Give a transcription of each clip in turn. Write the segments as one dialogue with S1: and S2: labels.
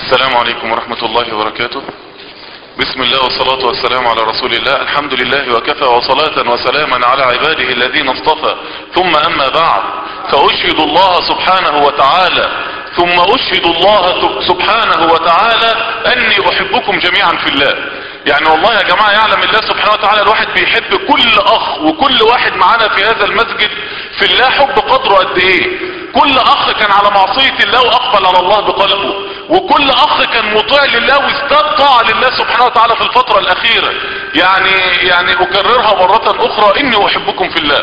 S1: السلام عليكم ورحمة الله وبركاته بسم الله والصلاة والسلام على رسول الله الحمد لله وكفى وصلاة وسلاما على عباده الذين اصطفى ثم اما بعد فاشهد الله سبحانه وتعالى ثم اشهد الله سبحانه وتعالى اني احبكم جميعا في الله يعني والله يا جماعة يعلم الله سبحانه وتعالى الواحد بيحب كل اخ وكل واحد معانا في هذا المسجد في الله حب قدره قد ايه كل اخ كان على معصية الله واقبل على الله بقلبه وكل اخ كان مطيع لله وازداد طاعة لله سبحانه وتعالى في الفترة الاخيرة يعني يعني اكررها مرة اخرى اني احبكم في الله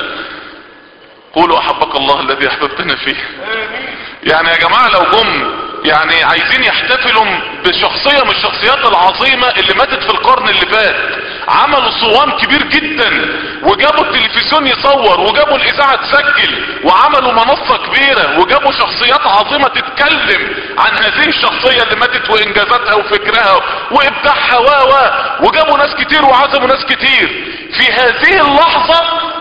S1: قولوا احبك الله الذي احببتنا فيه يعني يا جماعة لو جم يعني عايزين يحتفلوا بشخصية من الشخصيات العظيمة اللي ماتت في القرن اللي فات عملوا صوان كبير جدا وجابوا التلفزيون يصور وجابوا الاذاعة تسجل وعملوا منصة كبيرة وجابوا شخصيات عظيمة تتكلم عن هذه الشخصية اللي ماتت وانجازاتها وفكرها وابداعها و وجابوا ناس كتير وعزموا ناس كتير في هذه اللحظة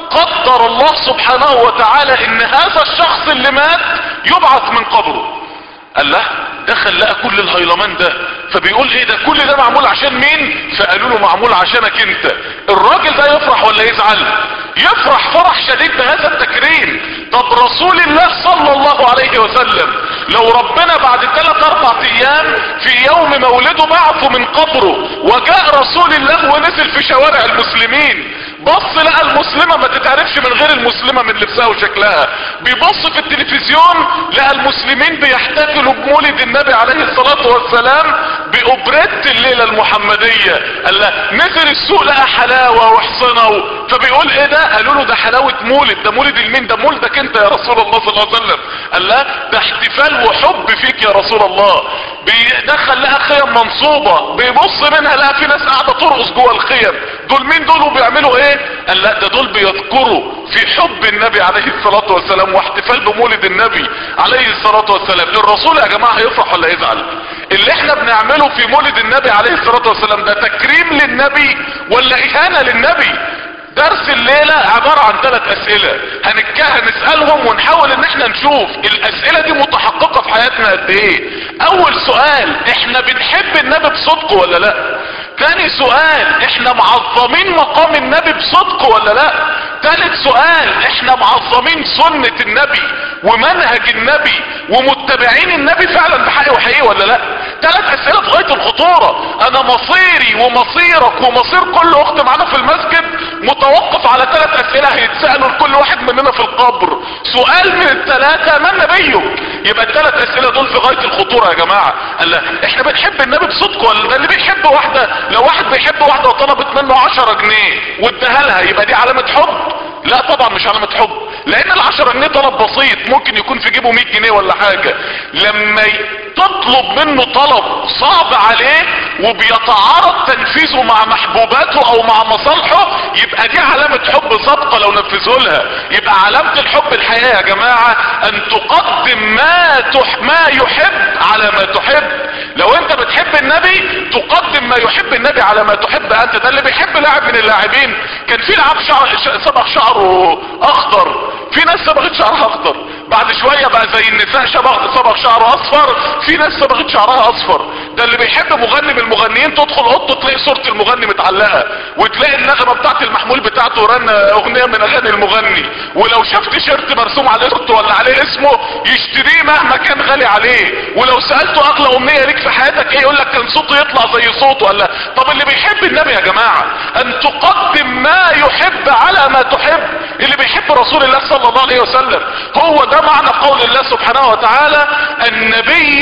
S1: قدر الله سبحانه وتعالى ان هذا الشخص اللي مات يبعث من قبره قال له دخل لقى كل الهيلمان ده فبيقول ايه ده كل ده معمول عشان مين فقالوا له معمول عشانك انت الراجل ده يفرح ولا يزعل يفرح فرح شديد بهذا التكريم طب رسول الله صلى الله عليه وسلم لو ربنا بعد ثلاث اربع ايام في يوم مولده بعثه من قبره وجاء رسول الله ونزل في شوارع المسلمين بص لقى المسلمة ما تتعرفش من غير المسلمة من لبسها وشكلها بيبص في التلفزيون لقى المسلمين بيحتفلوا بمولد النبي عليه الصلاة والسلام بأوبريت الليلة المحمدية قال له نزل السوق لقى حلاوة وحصنة و... فبيقول ايه ده قالوا له ده حلاوة مولد ده مولد المين ده مولدك انت يا رسول الله صلى الله عليه وسلم قال له ده احتفال وحب فيك يا رسول الله بيدخل لقى خيم منصوبة بيبص منها لقى في ناس قاعدة ترقص جوه الخيم دول مين دول وبيعملوا ايه قال لا ده دول بيذكروا في حب النبي عليه الصلاة والسلام واحتفال بمولد النبي عليه الصلاة والسلام الرسول يا جماعة هيفرح ولا يزعل اللي احنا بنعمله في مولد النبي عليه الصلاة والسلام ده تكريم للنبي ولا اهانة للنبي درس الليلة عبارة عن ثلاث اسئلة هنتكهن نسألهم ونحاول ان احنا نشوف الاسئلة دي متحققة في حياتنا قد ايه اول سؤال احنا بنحب النبي بصدق ولا لا تاني سؤال احنا معظمين مقام النبي بصدق ولا لا تالت سؤال احنا معظمين سنة النبي ومنهج النبي ومتبعين النبي فعلا بحق وحقيقي ولا لا تلات اسئلة في غاية الخطورة انا مصيري ومصيرك ومصير كل اخت معانا في المسجد متوقف على تلات اسئلة هيتسألوا لكل واحد مننا في القبر سؤال من التلاتة من نبيك يبقى التلات اسئلة دول في غاية الخطورة يا جماعة قال لا احنا بنحب النبي بصدق ولا ده اللي بيحب واحدة لو واحد بيحب واحدة وطلبت منه عشرة جنيه واداها لها يبقى دي علامة حب لا طبعا مش علامة حب لان العشرة جنيه طلب بسيط ممكن يكون في جيبه 100 جنيه ولا حاجة لما تطلب منه طلب صعب عليه وبيتعارض تنفيذه مع محبوباته او مع مصالحه يبقى دي علامة حب صادقة لو نفذه لها يبقى علامة الحب الحقيقة يا جماعة ان تقدم ما تح ما يحب على ما تحب لو انت بتحب النبي تقدم ما يحب النبي على ما تحب انت ده اللي بيحب لاعب من اللاعبين كان في لاعب شعر صبغ شعره اخضر في ناس صبغت شعرها اخضر بعد شوية بقى زي النساء شبغ صبغ شعره اصفر في ناس صبغت شعرها اصفر ده اللي بيحب مغني من المغنيين تدخل اوضته تلاقي صورة المغني متعلقة وتلاقي النغمة بتاعت المحمول بتاعته رن اغنية من اغاني المغني ولو شاف تيشيرت مرسوم عليه صورته ولا عليه اسمه يشتريه مهما كان غالي عليه ولو سألته اغلى امنية ليك في حياتك ايه يقول لك كان صوته يطلع زي صوته ولا طب اللي بيحب النبي يا جماعة ان تقدم ما يحب على ما تحب اللي بيحب رسول الله صلى الله عليه وسلم هو ده معنى قول الله سبحانه وتعالى النبي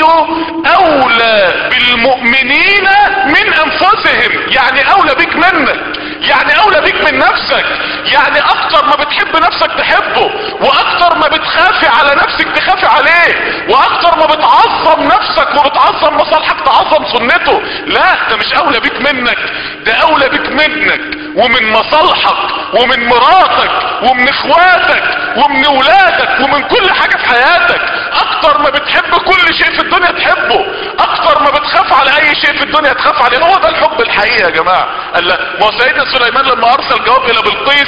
S1: اولى بالمؤمنين من انفسهم يعني اولى بيك منك يعني اولى بيك من نفسك يعني اكتر ما بتحب نفسك تحبه واكتر ما بتخافي على نفسك تخافي عليه واكتر ما بتعظم نفسك وبتعظم مصالحك تعظم سنته لا ده مش اولى بيك منك ده اولى بيك منك ومن مصالحك ومن مراتك ومن اخواتك ومن ولادك ومن كل حاجة في حياتك اكتر ما بتحب كل شيء في الدنيا تحبه اكتر ما بتخاف على اي شيء في الدنيا تخاف عليه هو ده الحب الحقيقي يا جماعة قال لا ما هو سيدنا سليمان لما ارسل جواب الى بلقيس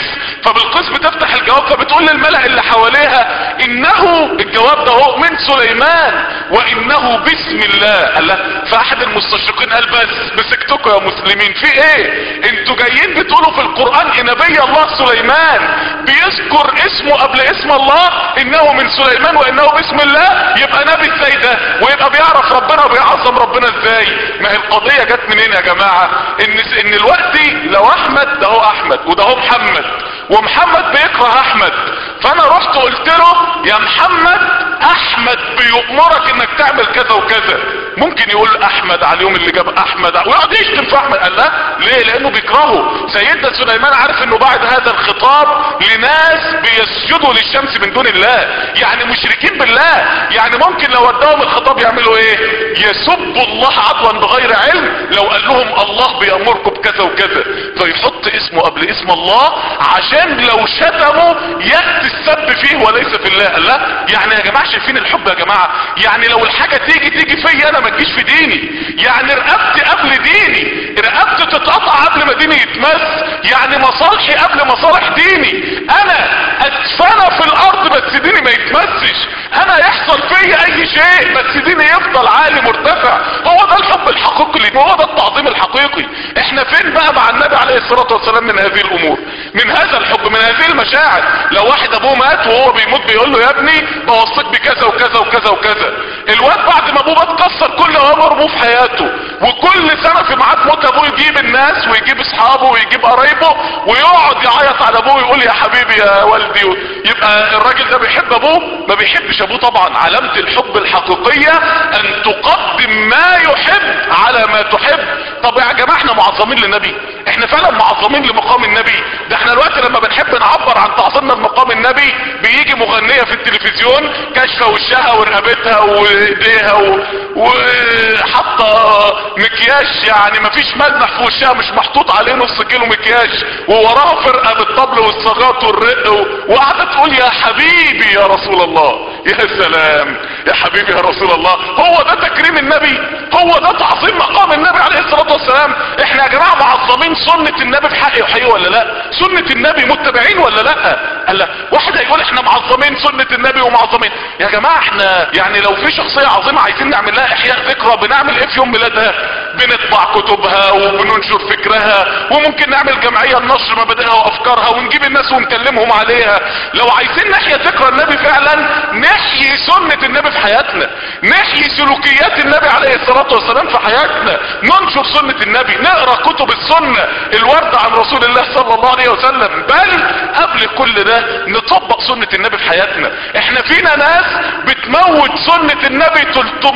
S1: فبالقيس بتفتح الجواب فبتقول للملأ اللي حواليها انه الجواب ده هو من سليمان وانه بسم الله قال لا فاحد المستشرقين قال بس مسكتكم يا مسلمين في ايه انتوا جايين بتقولوا في القرآن ان نبي الله سليمان بيذكر اسمه قبل اسم الله انه من سليمان وانه بسم الله يبقى نبي ازاي ده ويبقى بيعرف ربنا وبيعظم ربنا ازاي ما هي القضية جت منين يا جماعة ان ان الوقت لو احمد ده هو احمد وده هو محمد ومحمد بيكره احمد فانا رحت قلت له يا محمد احمد بيؤمرك انك تعمل كذا وكذا ممكن يقول احمد على اليوم اللي جاب احمد ويقعد يشتم في احمد قال لا ليه لانه بيكرهه سيدنا سليمان عارف انه بعد هذا الخطاب لناس بيسجدوا للشمس من دون الله يعني مشركين بالله يعني ممكن لو وداهم الخطاب يعملوا ايه يسبوا الله عدوا بغير علم لو قال لهم الله بيامركم بكذا وكذا فيحط اسمه قبل اسم الله عشان لو شتموا ياتي السب فيه وليس في الله قال لا يعني يا جماعه شايفين الحب يا جماعه يعني لو الحاجه تيجي تيجي فيا انا ما تجيش في ديني يعني رقبتي قبل ديني رقبتي تتقطع قبل ما ديني يتمس يعني مصالحي قبل مصالح ديني انا ادفنى في الارض بس ديني ما يتمسش انا يحصل فيا اي شيء بس ديني يفضل عالي مرتفع هو ده الحب الحقيقي هو ده التعظيم الحقيقي احنا فين بقى مع النبي عليه الصلاة والسلام من هذه الامور من هذا الحب من هذه المشاعر لو واحد ابوه مات وهو بيموت بيقول له يا ابني بوصيك بكذا وكذا وكذا وكذا الواد بعد ما ابوه مات كسر كل اوامر ابوه في حياته وكل سنة في ميعاد موت ابوه يجيب الناس ويجيب اصحابه ويجيب قرايبه ويقعد يعيط على ابوه ويقول يا حبيبي يا والدي يبقى الراجل ده بيحب ابوه ما بيحبش ابوه طبعا علامة الحب الحقيقية ان تقدم ما يحب على ما تحب طب يا جماعة احنا معظمين للنبي احنا فعلا معظمين لمقام النبي ده احنا الوقت لما بنحب نعبر عن تعظيمنا لمقام النبي بيجي مغنية في التلفزيون كاشفة وشها ورقبتها وايديها و... وحاطة مكياج يعني مفيش ملمح في وشها مش محطوط عليه نص كيلو مكياج ووراها فرقة بالطبل والصاغات والرق و... وقاعدة تقول يا حبيبي يا رسول الله يا سلام يا حبيبي يا رسول الله هو ده تكريم النبي هو ده تعظيم مقام النبي عليه الصلاة والسلام احنا يا جماعة معظمين سنة النبي في حقي وحقيقي ولا لا سنة النبي متبعين ولا لا قال لا واحد هيقول احنا معظمين سنة النبي ومعظمين يا جماعة احنا يعني لو في شخصية عظيمة عايزين نعمل لها احياء ذكرى بنعمل ايه في يوم ميلادها بنطبع كتبها وبننشر فكرها وممكن نعمل جمعية لنشر مبادئها وافكارها ونجيب الناس ونكلمهم عليها لو عايزين نحيي ذكرى النبي فعلا نحيي سنة النبي في حياتنا نحيي سلوكيات النبي عليه الصلاة والسلام في حياتنا ننشر سنة النبي نقرأ كتب السنة الوردة عن رسول الله صلى الله عليه وسلم بل قبل كل ده نطبق سنة النبي في حياتنا احنا فينا ناس بتموت سنة النبي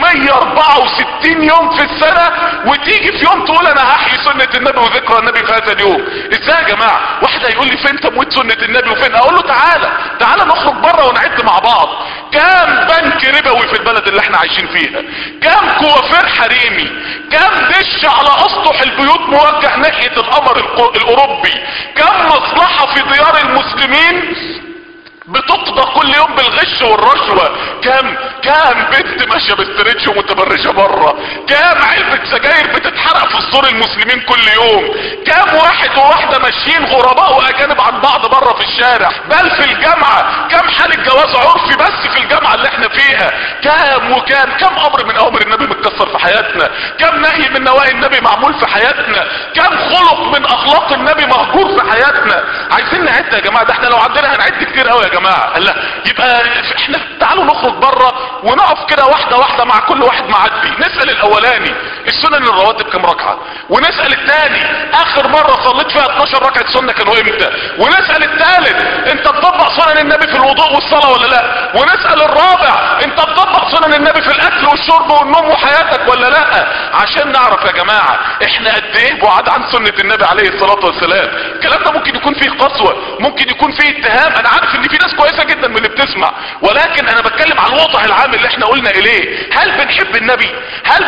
S1: 364 يوم في السنة وتيجي في يوم تقول انا هحيي سنة النبي وذكرى النبي في هذا اليوم ازاي يا جماعة واحد هيقول لي فين تموت سنة النبي وفين اقول له تعالى تعالى نخرج بره ونعد مع بعض كام بنك ربوي في البلد اللي احنا عايشين فيها كام كوافير حريمي كام دش على اسطح البيوت موجه ناحية القمر الاوروبي كام مصلحة في ديار المسلمين بتقضى كل يوم بالغش والرشوة كام كام بنت ماشية باستريتش ومتبرجة بره كام علبة سجاير بتتحرق في صدور المسلمين كل يوم كام واحد وواحدة ماشيين غرباء واجانب عن بعض بره في الشارع بل في الجامعة كام حالة جواز عرفي بس في الجامعة اللي احنا فيها كام وكام كام امر من اوامر النبي متكسر في حياتنا كام نهي من نواهي النبي معمول في حياتنا كام خلق من اخلاق النبي مهجور في حياتنا عايزين نعد يا جماعة ده احنا لو عدنا هنعد كتير قوي يا جماعة لا يبقى احنا تعالوا نخرج بره ونقف كده واحدة واحدة مع كل واحد معدي نسأل الاولاني السنن الرواتب كم ركعة ونسأل الثاني اخر مرة صليت فيها 12 ركعة سنة كانوا امتى ونسأل الثالث انت بتطبق سنن النبي في الوضوء والصلاة ولا لا ونسأل الرابع انت بتطبق سنن النبي في الاكل والشرب والنوم وحياتك ولا لا عشان نعرف يا جماعة احنا قد ايه بعاد عن سنة النبي عليه الصلاة والسلام الكلام ده ممكن يكون فيه قسوة ممكن يكون فيه اتهام انا عارف ان في ناس كويسة جدا من اللي بتسمع ولكن انا بتكلم عن الوضع العام اللي احنا قلنا اليه هل بنحب النبي هل بنعظم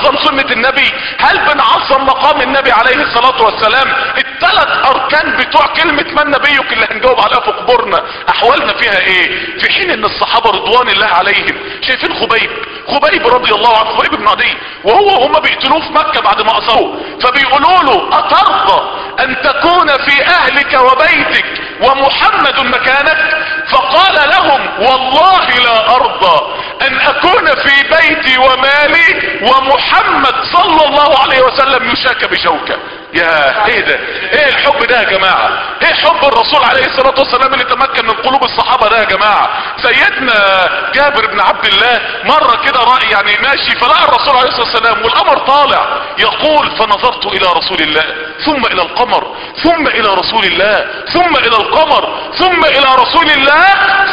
S1: بنعظم سنة النبي هل بنعظم مقام النبي عليه الصلاة والسلام الثلاث اركان بتوع كلمة من نبيك اللي هنجاوب عليها في قبورنا احوالنا فيها ايه في حين ان الصحابة رضوان الله عليهم شايفين خبيب خبيب رضي الله عنه خبيب بن عدي وهو هم بيقتلوه في مكة بعد ما اصروه فبيقولوا له اترضى ان تكون في اهلك وبيتك ومحمد مكانك فقال لهم والله لا ارضى ان اكون في بيتي ومالي ومحمد صلى الله عليه وسلم يشاك بشوكة يا ايه ده ايه الحب ده يا جماعة ايه حب الرسول عليه الصلاة والسلام اللي تمكن من قلوب الصحابة ده يا جماعة سيدنا جابر بن عبد الله مرة كده رأي يعني ماشي فلقى الرسول عليه الصلاة والسلام والقمر طالع يقول فنظرت الى رسول الله ثم الى القمر ثم الى رسول الله ثم الى القمر ثم الى رسول الله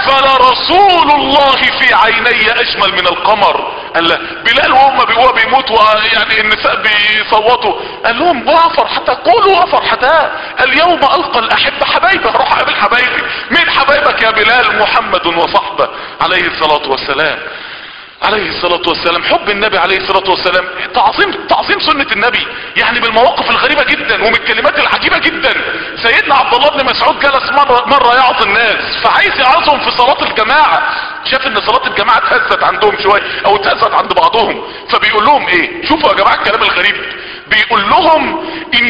S1: فلرسول الله في عيني اجمل من القمر قال له بلال وهم وهو بيموت يعني النساء بيصوتوا قال لهم وفرحتا قولوا وفرحتا اليوم القى الاحبه حبايبي هروح اقابل حبايبي مين حبايبك يا بلال محمد وصحبه عليه الصلاه والسلام عليه الصلاة والسلام حب النبي عليه الصلاة والسلام تعظيم تعظيم سنة النبي يعني بالمواقف الغريبة جدا ومن الكلمات العجيبة جدا سيدنا عبد الله بن مسعود جلس مرة, مرة يعظ الناس فعايز يعظهم في صلاة الجماعة شاف ان صلاة الجماعة اتهزت عندهم شوية او اتهزت عند بعضهم فبيقول لهم ايه شوفوا يا جماعة الكلام الغريب بيقول لهم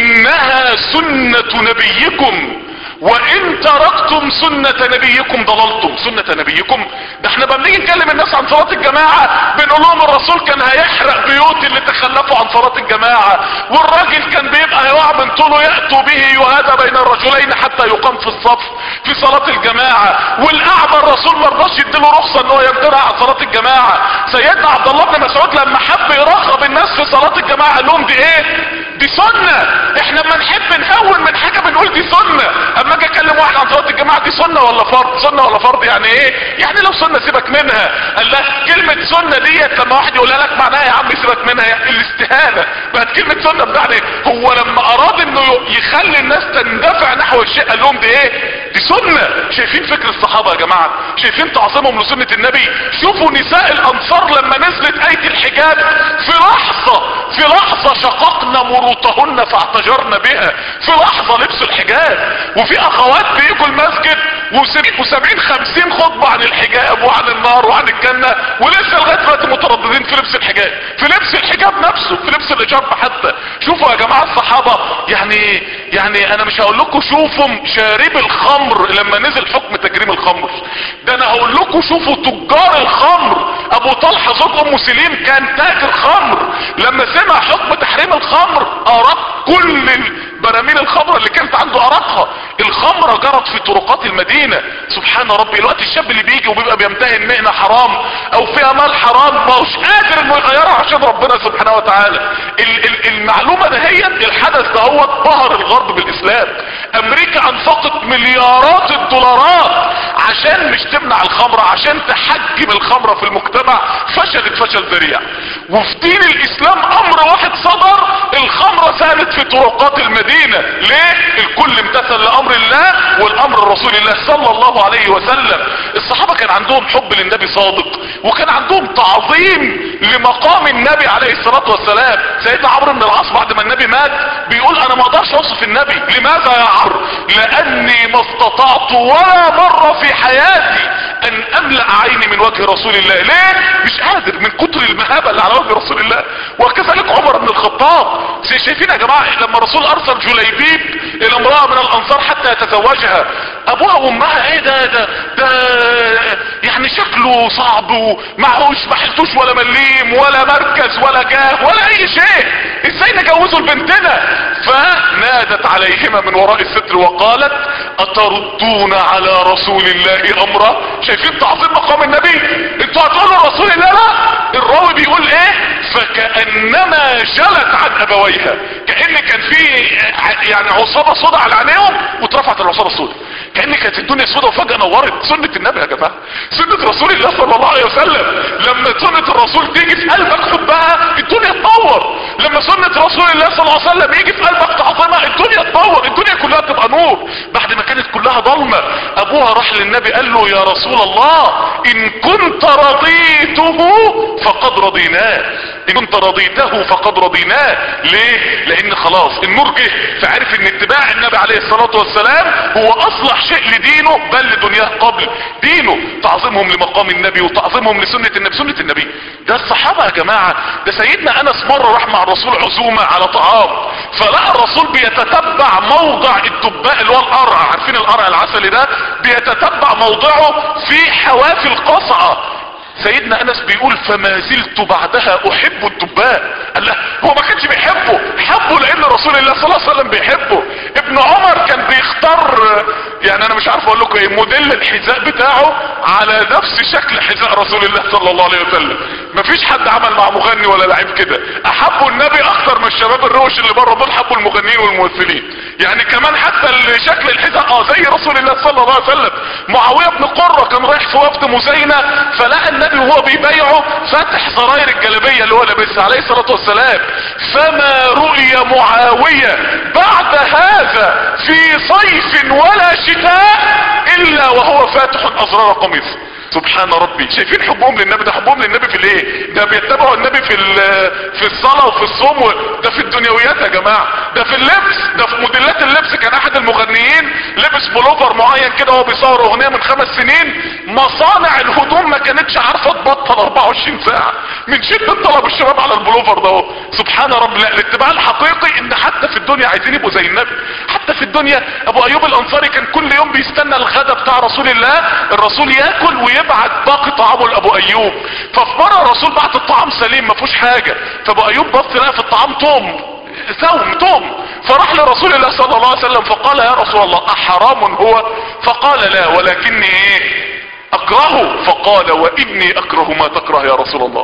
S1: انها سنة نبيكم وان تركتم سنة نبيكم ضللتم سنة نبيكم ده احنا بنيجي نكلم الناس عن صلاة الجماعة بنقول لهم الرسول كان هيحرق بيوت اللي تخلفوا عن صلاة الجماعة والراجل كان بيبقى هيقع من طوله يأتوا به يهادى بين الرجلين حتى يقام في الصف في صلاة الجماعة والاعمى الرسول ما رضاش يديله رخصة ان هو يمتنع عن صلاة الجماعة سيدنا عبد الله بن مسعود لما حب يرغب الناس في صلاة الجماعة قال لهم دي ايه دي سنة احنا لما نحب نهون من حاجة بنقول دي سنة اما اجي اكلم واحد عن صلاة الجماعة دي سنة ولا فرض سنة ولا فرض يعني ايه يعني لو سنة سيبك منها قال لا كلمة سنة ديت لما واحد يقولها لك معناها يا عم سيبك منها يعني الاستهانة بقت كلمة سنة بمعنى ايه هو لما اراد انه يخلي الناس تندفع نحو الشيء قال لهم دي ايه دي سنة شايفين فكر الصحابة يا جماعة شايفين تعظيمهم لسنة النبي شوفوا نساء الانصار لما نزلت اية الحجاب في لحظة في لحظة شققنا مروطهن فاعتجرنا بها في لحظة لبسوا الحجاب وفي اخوات بيجوا المسجد وسامعين خمسين خطبة عن الحجاب وعن النار وعن الجنة ولسه لغاية دلوقتي مترددين في لبس الحجاب في لبس الحجاب نفسه في لبس الحجاب حتى شوفوا يا جماعة الصحابة يعني يعني انا مش هقول لكم شوفوا شارب الخمر لما نزل حكم تجريم الخمر ده انا هقول لكم شوفوا تجار الخمر ابو طلحة زوج ام سليم كان تاجر خمر لما سمع حكم تحريم الخمر اراد كل براميل الخمرة اللي كانت عنده ارقها الخمرة جرت في طرقات المدينة سبحان ربي الوقت الشاب اللي بيجي وبيبقى بيمتهن مهنة حرام او فيها مال حرام ما هوش قادر انه يغيرها عشان ربنا سبحانه وتعالى ال ال المعلومة دهيت الحدث دهوت ظهر الغرب بالاسلام امريكا انفقت مليارات الدولارات عشان مش تمنع الخمرة عشان تحجم الخمرة في المجتمع فشلت فشل ذريع وفي دين الاسلام امر واحد صدر الخمرة سالت في طرقات المدينة ليه الكل امتثل لامر الله والامر رسول الله صلى الله عليه وسلم الصحابة كان عندهم حب للنبي صادق وكان عندهم تعظيم لمقام النبي عليه الصلاة والسلام سيدنا عمرو بن العاص بعد ما النبي مات بيقول انا ما اقدرش اوصف النبي لماذا يا عمرو لاني ما استطعت ولا مرة في حياتي ان املأ عيني من وجه رسول الله ليه مش قادر من كتر المهابة اللي على وجه رسول الله وكذلك عمر بن الخطاب شايفين يا جماعة لما الرسول ارسل جليبيب الى امرأة من الانصار حتى يتزوجها ابوها وامها ايه ده ده ده يعني شكله صعب ومعهوش ما حلتوش ولا مليم ولا مركز ولا جاه ولا اي شيء ازاي نجوزه لبنتنا فنادت عليهما من وراء الستر وقالت اتردون على رسول الله امره شايفين تعظيم مقام النبي انتوا هتقولوا رسول الله لا الراوي بيقول ايه فكأنما جلت عن ابويها كأن كان في يعني عصابة صدى على عينيهم واترفعت العصابة الصدى كأن كانت الدنيا سودة وفجأة نورت سنة النبي يا جماعة سنة رسول الله صلى الله عليه وسلم لما سنة الرسول تيجي في قلبك حبها الدنيا تنور لما لما سنة رسول الله صلى الله عليه وسلم يجي في قلبك تعظمها الدنيا تنور الدنيا كلها تبقى نور بعد ما كانت كلها ضلمة ابوها راح للنبي قال له يا رسول الله ان كنت رضيته فقد رضيناه ان كنت رضيته فقد رضيناه ليه لان خلاص النور جه فعرف ان اتباع النبي عليه الصلاة والسلام هو اصلح شيء لدينه بل لدنياه قبل دينه تعظيمهم لمقام النبي وتعظيمهم لسنة النبي سنة النبي ده الصحابة يا جماعة ده سيدنا انس مرة راح مع الرسول عزومة على طعام فلقى الرسول بيتتبع موضع الدباء اللي هو القرع عارفين القرع العسلي ده بيتتبع موضعه في حواف القصعة سيدنا انس بيقول فما زلت بعدها احب الدباء قال لا هو ما كانش بيحبه حبه لان رسول الله صلى الله عليه وسلم بيحبه ابن عمر كان بيختار يعني انا مش عارف اقول لكم ايه موديل الحذاء بتاعه على نفس شكل حذاء رسول الله صلى الله عليه وسلم مفيش حد عمل مع مغني ولا لعيب كده احبوا النبي اكتر من الشباب الروش اللي بره دول حبوا المغنيين والممثلين يعني كمان حتى شكل الحذاء اه زي رسول الله صلى الله عليه وسلم معاويه بن قره كان رايح في وفد مزينه فلقى النبي وهو بيبايعه فاتح زراير الجلابيه اللي هو لابسها عليه الصلاه والسلام فما رؤي معاويه بعد هذا في صيف ولا شتاء الا وهو فاتح ازرار قميصه سبحان ربي شايفين حبهم للنبي ده حبهم للنبي في الايه ده بيتبعوا النبي في في الصلاه وفي الصوم ده في الدنيويات يا جماعه ده في اللبس ده في موديلات اللبس كان احد المغنيين لبس بلوفر معين كده وهو بيصور اغنيه من خمس سنين مصانع الهدوم ما كانتش عارفه تبطل 24 ساعه من شده طلب الشباب على البلوفر ده اهو سبحان ربي لا الاتباع الحقيقي ان حتى في الدنيا عايزين يبقوا زي النبي حتى في الدنيا ابو ايوب الانصاري كان كل يوم بيستنى الغدا بتاع رسول الله الرسول ياكل ويبعت باقي طعامه لابو ايوب ففي مره الرسول بعت الطعام سليم ما فيهوش حاجه فابو ايوب بص لقى في الطعام توم سوم توم فراح لرسول الله صلى الله عليه وسلم فقال يا رسول الله احرام هو فقال لا ولكني ايه اكرهه فقال واني اكره ما تكره يا رسول الله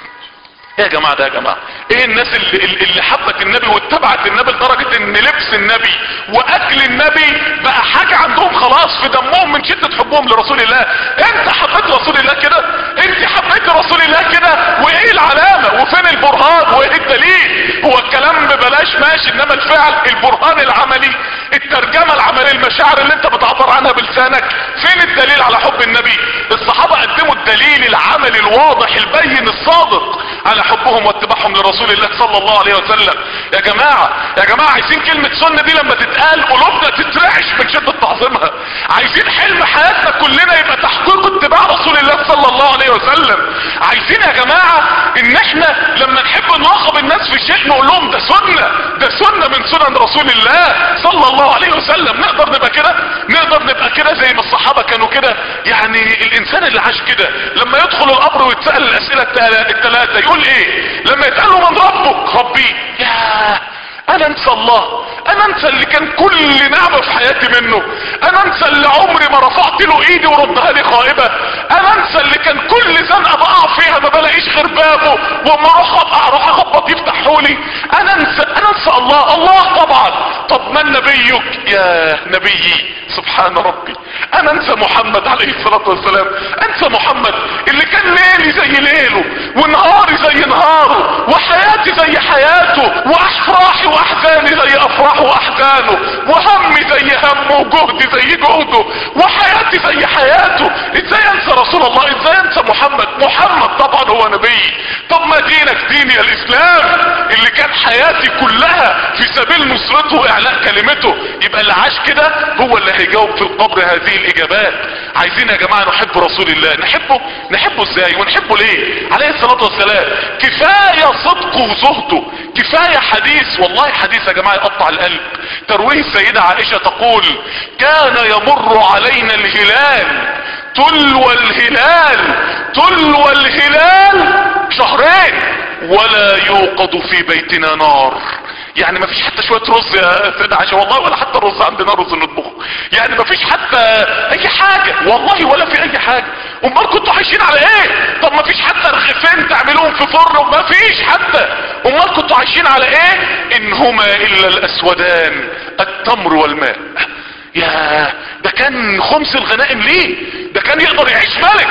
S1: ايه يا جماعة ده يا جماعة ايه الناس اللي, اللي حبت النبي واتبعت النبي لدرجة ان لبس النبي واكل النبي بقى حاجة عندهم خلاص في دمهم من شدة حبهم لرسول الله انت حبيت رسول الله كده انت حبيت رسول الله كده وايه العلامة وفين البرهان وايه الدليل هو الكلام ببلاش ماشي انما الفعل البرهان العملي الترجمة العملية المشاعر اللي انت بتعبر عنها بلسانك فين الدليل على حب النبي الصحابة قدموا الدليل العملي الواضح البين الصادق على حبهم واتباعهم لرسول الله صلى الله عليه وسلم يا جماعة يا جماعة عايزين كلمة سنة دي لما تتقال قلوبنا تترعش من شدة تعظيمها عايزين حلم حياتنا كلنا يبقى تحقيق اتباع رسول الله صلى الله عليه وسلم عايزين يا جماعة ان احنا لما نحب نراقب الناس في شيء نقول لهم ده سنة ده سنة من سنن رسول الله صلى الله عليه وسلم نقدر نبقى كده نقدر نبقى كده زي ما الصحابة كانوا كده يعني الانسان اللي عاش كده لما يدخل القبر ويتسأل الاسئلة الثلاثة يقول ايه لما يتقال له من ربك ربي يا انا انسى الله انا انسى اللي كان كل نعمة في حياتي منه انا انسى اللي عمري ما رفعت له ايدي وردها لي خائبة انا انسى اللي كان كل زنقة بقع فيها ما بلاقيش غير بابه واما اروح اروح اخبط يفتحه لي انا انسى انا انسى الله الله طبعا طب من نبيك يا نبيي سبحان ربي انا انسى محمد عليه الصلاة والسلام انسى محمد اللي كان ليلي زي ليله ونهاري زي نهاره وحياتي زي حياته وافراحي واحزاني زي افراحه واحزانه وهمي زي همه وجهدي زي جهده وحياتي زي حياته ازاي انسى رسول الله ازاي انسى محمد محمد طبعا هو نبي طب ما دينك ديني الاسلام اللي كان حياتي كلها في سبيل نصرته واعلاء كلمته يبقى اللي عاش كده هو اللي هيجاوب في القبر هذه الاجابات عايزين يا جماعة نحب رسول الله نحبه نحبه ازاي ونحبه ليه عليه الصلاة والسلام كفاية صدقه وزهده كفاية حديث والله حديث يا جماعة يقطع القلب ترويه السيدة عائشة تقول كان يمر علينا الهلال تلو الهلال تلو الهلال شهرين ولا يوقد في بيتنا نار يعني ما فيش حتى شوية رز يا سيدة عائشة والله ولا حتى رز عندنا رز نطبخه يعني ما فيش حتى اي حاجة والله ولا في اي حاجة امال كنتوا عايشين على ايه طب ما فيش حتى رغيفين تعملوهم في فرن ما فيش حتى امال كنتوا عايشين على ايه ان هما الا الاسودان التمر والماء يا ده كان خمس الغنائم ليه ده كان يقدر يعيش ملك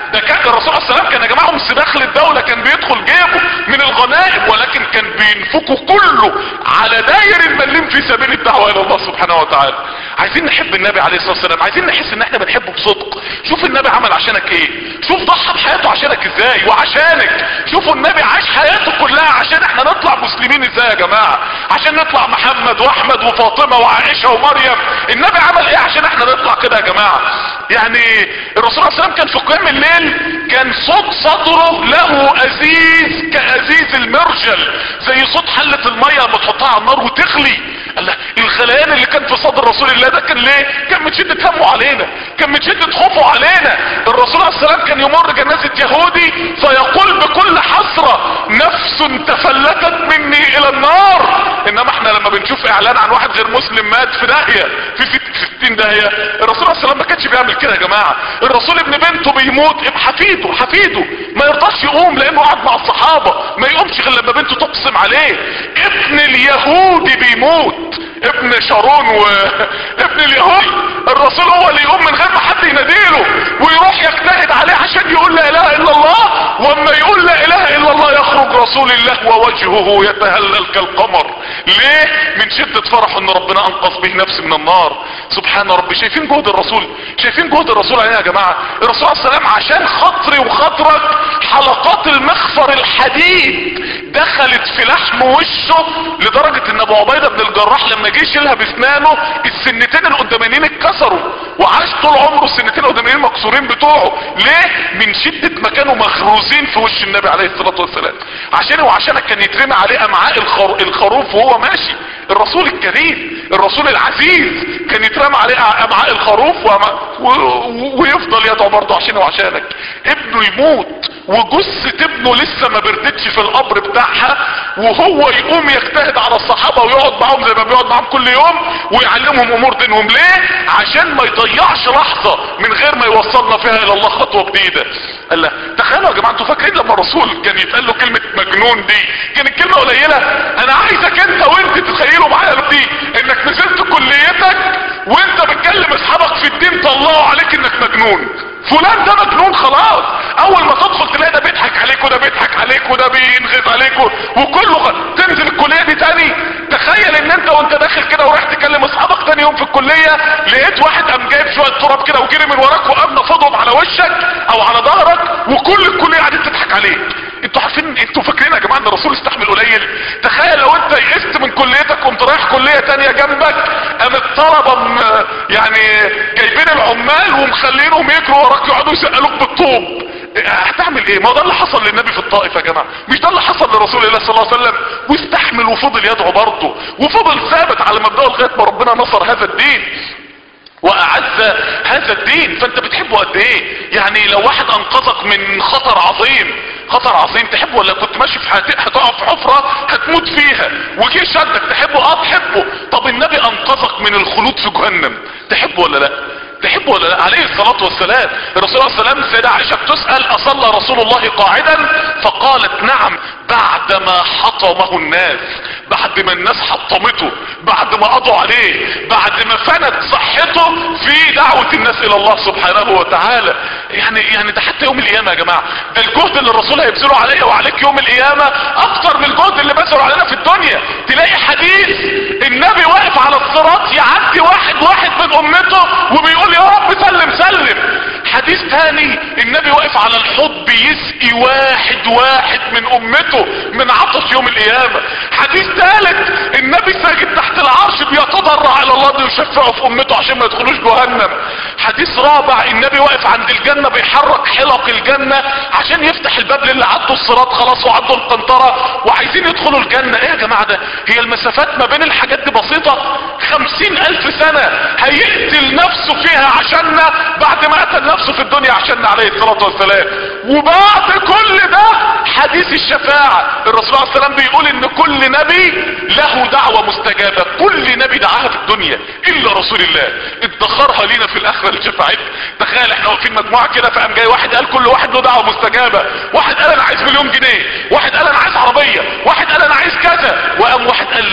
S1: ده كان الرسول عليه السلام كان يا جماعه مسباخ للدوله كان بيدخل جيبه من الغنائم ولكن كان بينفقه كله على داير المليم في سبيل الدعوه الى الله سبحانه وتعالى عايزين نحب النبي عليه الصلاه والسلام عايزين نحس ان احنا بنحبه بصدق شوف النبي عمل عشانك ايه شوف ضحى بحياته عشانك ازاي وعشانك شوفوا النبي عاش حياته كلها عشان احنا نطلع مسلمين ازاي يا جماعه عشان نطلع محمد واحمد وفاطمه وعائشه ومريم النبي عمل ايه عشان احنا نطلع كده يا جماعه يعني الرسول عليه السلام كان في قيام الليل كان صوت صدره له ازيز كازيز المرجل زي صوت حلة المية لما تحطها على النار وتغلي الله الغليان اللي كان في صدر رسول الله ده كان ليه كان من شدة همه علينا كان من شدة خوفه علينا الرسول عليه السلام كان يمر جنازة يهودي فيقول بكل حسرة نفس تفلتت مني الى النار انما احنا لما بنشوف اعلان عن واحد غير مسلم مات في داهية في ست- ستين داهية الرسول عليه السلام ما كانش بيعمل كده يا جماعة الرسول ابن بنته بيموت ابن حفيده حفيده ما يرضاش يقوم لانه قعد مع الصحابة ما يقومش غير لما بنته تقسم عليه ابن اليهودي بيموت ابن شارون و ابن اليهود الرسول هو اللي يقوم من غير ما حد يناديله ويروح يجتهد عليه عشان يقول لا اله الا الله واما يقول لا اله الا الله يخرج رسول الله ووجهه يتهلل كالقمر ليه من شدة فرح ان ربنا انقذ به نفسه من النار سبحان ربي شايفين جهد الرسول شايفين جهد الرسول عليه يا جماعة الرسول عليه السلام عشان خاطري وخاطرك حلقات المخفر الحديد دخلت في لحم وشه لدرجة ان ابو عبيدة بن الجراح لما جه يشيلها باسنانه السنتين القدامانيين اتكسروا وعاش طول عمره السنتين القدامانيين مكسورين بتوعه ليه من شدة ما كانوا مخروزين في وش النبي عليه الصلاة والسلام عشان وعشانك كان يترمي عليه امعاء الخر... الخروف وهو ماشي الرسول الكريم الرسول العزيز كان يترمى عليه امعاء الخروف وأمع... و... و... ويفضل يدعو برضه عشانه وعشانك ابنه يموت وجثة ابنه لسه ما بردتش في القبر بتاعها وهو يقوم يجتهد على الصحابة ويقعد معاهم زي ما بيقعد معاهم كل يوم ويعلمهم امور دينهم ليه عشان ما يضيعش لحظة من غير ما يوصلنا فيها الى الله خطوة جديدة قال لا تخيلوا يا جماعة انتوا فاكرين لما الرسول كان يتقال له كلمة مجنون دي كانت كلمة قليلة انا عايزك انت وانت تتخيلوا معايا دي انك نزلت كليتك وانت بتكلم اصحابك في الدين طلعوا عليك انك مجنون فلان ده مجنون خلاص اول ما تدخل تلاقي ده بيضحك عليك وده بيضحك عليك وده بينغز عليك وكله غ... تنزل الكليه دي تاني تخيل ان انت وانت داخل كده ورايح تكلم اصحابك تاني يوم في الكليه لقيت واحد قام جايب شويه تراب كده وجري من وراك وقام نفضهم على وشك او على ظهرك وكل الكليه قاعده تضحك عليك انتوا عارفين انتوا فاكرين يا جماعه ان الرسول استحمل قليل تخيل لو انت يئست من كليتك وانت رايح كليه تانية جنبك قام الطلبه م... يعني جايبين العمال ومخلينهم يجروا وراك يقعدوا يسالوك بالطوب هتعمل ايه ما هو ده اللي حصل للنبي في الطائف يا جماعه مش ده اللي حصل لرسول الله صلى الله عليه وسلم واستحمل وفضل يدعو برضه وفضل ثابت على مبدأه لغايه ما ربنا نصر هذا الدين واعز هذا الدين فانت بتحبه قد ايه يعني لو واحد انقذك من خطر عظيم خطر عظيم تحبه ولا كنت ماشي في حت... هتقع في حفرة هتموت فيها وجه شدك تحبه اه تحبه طب النبي انقذك من الخلود في جهنم تحبه ولا لا تحبه ولا لا عليه الصلاة والسلام الرسول صلى الله عليه وسلم سيدة عائشة بتسأل اصلى رسول الله قاعدا فقالت نعم بعدما حطمه الناس بعد ما الناس حطمته بعد ما قضوا عليه بعد ما فنت صحته في دعوة الناس الى الله سبحانه وتعالى يعني يعني ده حتى يوم القيامة يا جماعة ده الجهد اللي الرسول هيبذله عليا وعليك يوم القيامة اكتر من الجهد اللي بذله علينا في الدنيا تلاقي حديث النبي واقف على الصراط يعدي واحد واحد من امته وبيقول يا رب سلم سلم حديث تاني النبي واقف على الحوض بيسقي واحد واحد من امته من عطش يوم القيامة حديث ثالث النبي ساجد تحت العرش بيتضرع على الله انه يشفعه في امته عشان ما يدخلوش جهنم حديث رابع النبي واقف عند الجنة بيحرك حلق الجنة عشان يفتح الباب للي عدوا الصراط خلاص وعدوا القنطرة وعايزين يدخلوا الجنة ايه يا جماعة ده هي المسافات ما بين الحاجات دي بسيطة خمسين الف سنة هيقتل نفسه فيها عشاننا بعد ما قتل نفسه في الدنيا عشاننا عليه الصلاة والسلام وبعد كل ده حديث الشفاعة الرسول عليه السلام بيقول ان كل نبي له دعوة مستجابة كل نبي دعاها في الدنيا الا رسول الله ادخرها لينا في الاخرة لشفاعتنا تخيل احنا واقفين مجموعة كده فقام جاي واحد قال كل واحد له دعوة مستجابة واحد قال انا عايز مليون جنيه واحد قال انا عايز عربية واحد قال انا عايز كذا وقام واحد قال لا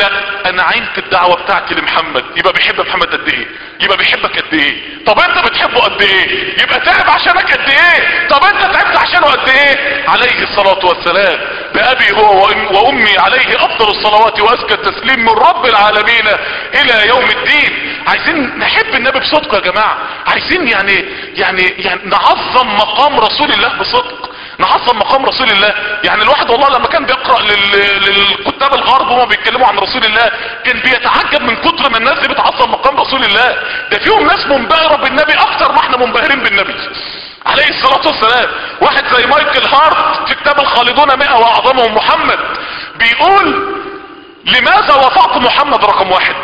S1: انا عينت الدعوة بتاعتي لمحمد يبقى بيحب محمد قد ايه يبقى بيحبك قد ايه طب انت بتحبه قد ايه يبقى تعب عشانك قد ايه طب انت تعبت عشانه قد ايه عليه الصلاة والسلام بابي هو وأم- وامي عليه افضل الصلوات وازكى التسليم من رب العالمين الى يوم الدين عايزين نحب النبي بصدق يا جماعة عايزين يعني يعني يعني نعظم مقام رسول الله بصدق نعظم مقام رسول الله يعني الواحد والله لما كان بيقرأ لل- للكتاب الغرب وهم بيتكلموا عن رسول الله كان بيتعجب من كتر ما الناس دي بتعظم مقام رسول الله ده فيهم ناس منبهرة بالنبي اكتر ما احنا منبهرين بالنبي عليه الصلاة والسلام واحد زي مايكل هارت في كتاب الخالدون مئة واعظمهم محمد بيقول لماذا وضعت محمد رقم واحد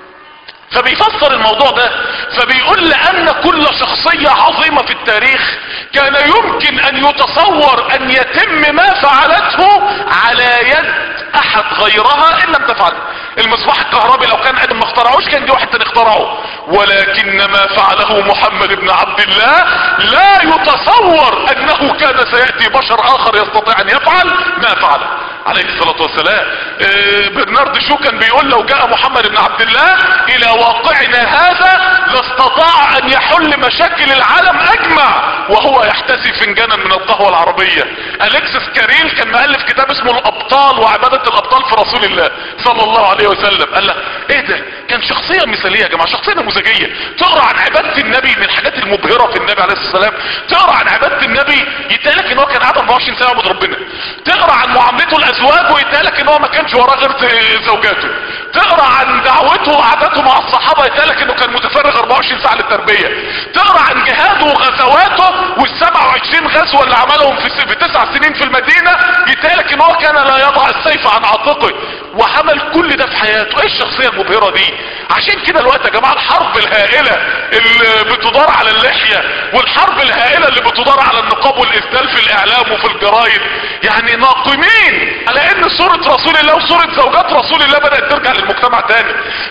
S1: فبيفسر الموضوع ده فبيقول لان كل شخصية عظيمة في التاريخ كان يمكن ان يتصور ان يتم ما فعلته على يد احد غيرها ان لم تفعل المصباح الكهربي لو كان ادم ما اخترعوش كان دي واحد تاني اخترعه ولكن ما فعله محمد بن عبد الله لا يتصور انه كان سيأتي بشر اخر يستطيع ان يفعل ما فعله عليه الصلاة والسلام آه، برنارد شو كان بيقول لو جاء محمد بن عبد الله الى واقعنا هذا لاستطاع ان يحل مشاكل العالم اجمع وهو يحتسي فنجانا من القهوة العربية الكسس كاريل كان مؤلف كتاب اسمه الابطال وعبادة الابطال في رسول الله صلى الله عليه وسلم قال له ايه ده كان شخصية مثالية يا جماعة شخصية نموذجية تقرا عن عبادة النبي من الحاجات المبهرة في النبي عليه الصلاة والسلام تقرا عن عبادة النبي يتقالك ان هو كان قاعد 24 ساعة يعبد ربنا تقرا عن معاملته الازواج ويتقالك ان هو ما كانش وراه غير زوجاته تقرا عن دعوته وقعدته مع الصحابة يتقالك انه كان متفرغ 24 ساعة للتربية تقرا عن جهاده وغزواته وال 27 غزوة اللي عملهم في, س- في تسع سنين في المدينة يتقالك ان هو كان لا يضع السيف عن عاتقه وعمل كل ده في حياته ايه الشخصية المبهرة دي عشان كده الوقت يا جماعة الحرب الهائلة اللي بتدار على اللحية والحرب الهائلة اللي بتدار على النقاب والاسدال في الاعلام وفي الجرايد يعني ناقمين على ان صورة رسول الله وصورة زوجات رسول الله بدأت ترجع للمجتمع تاني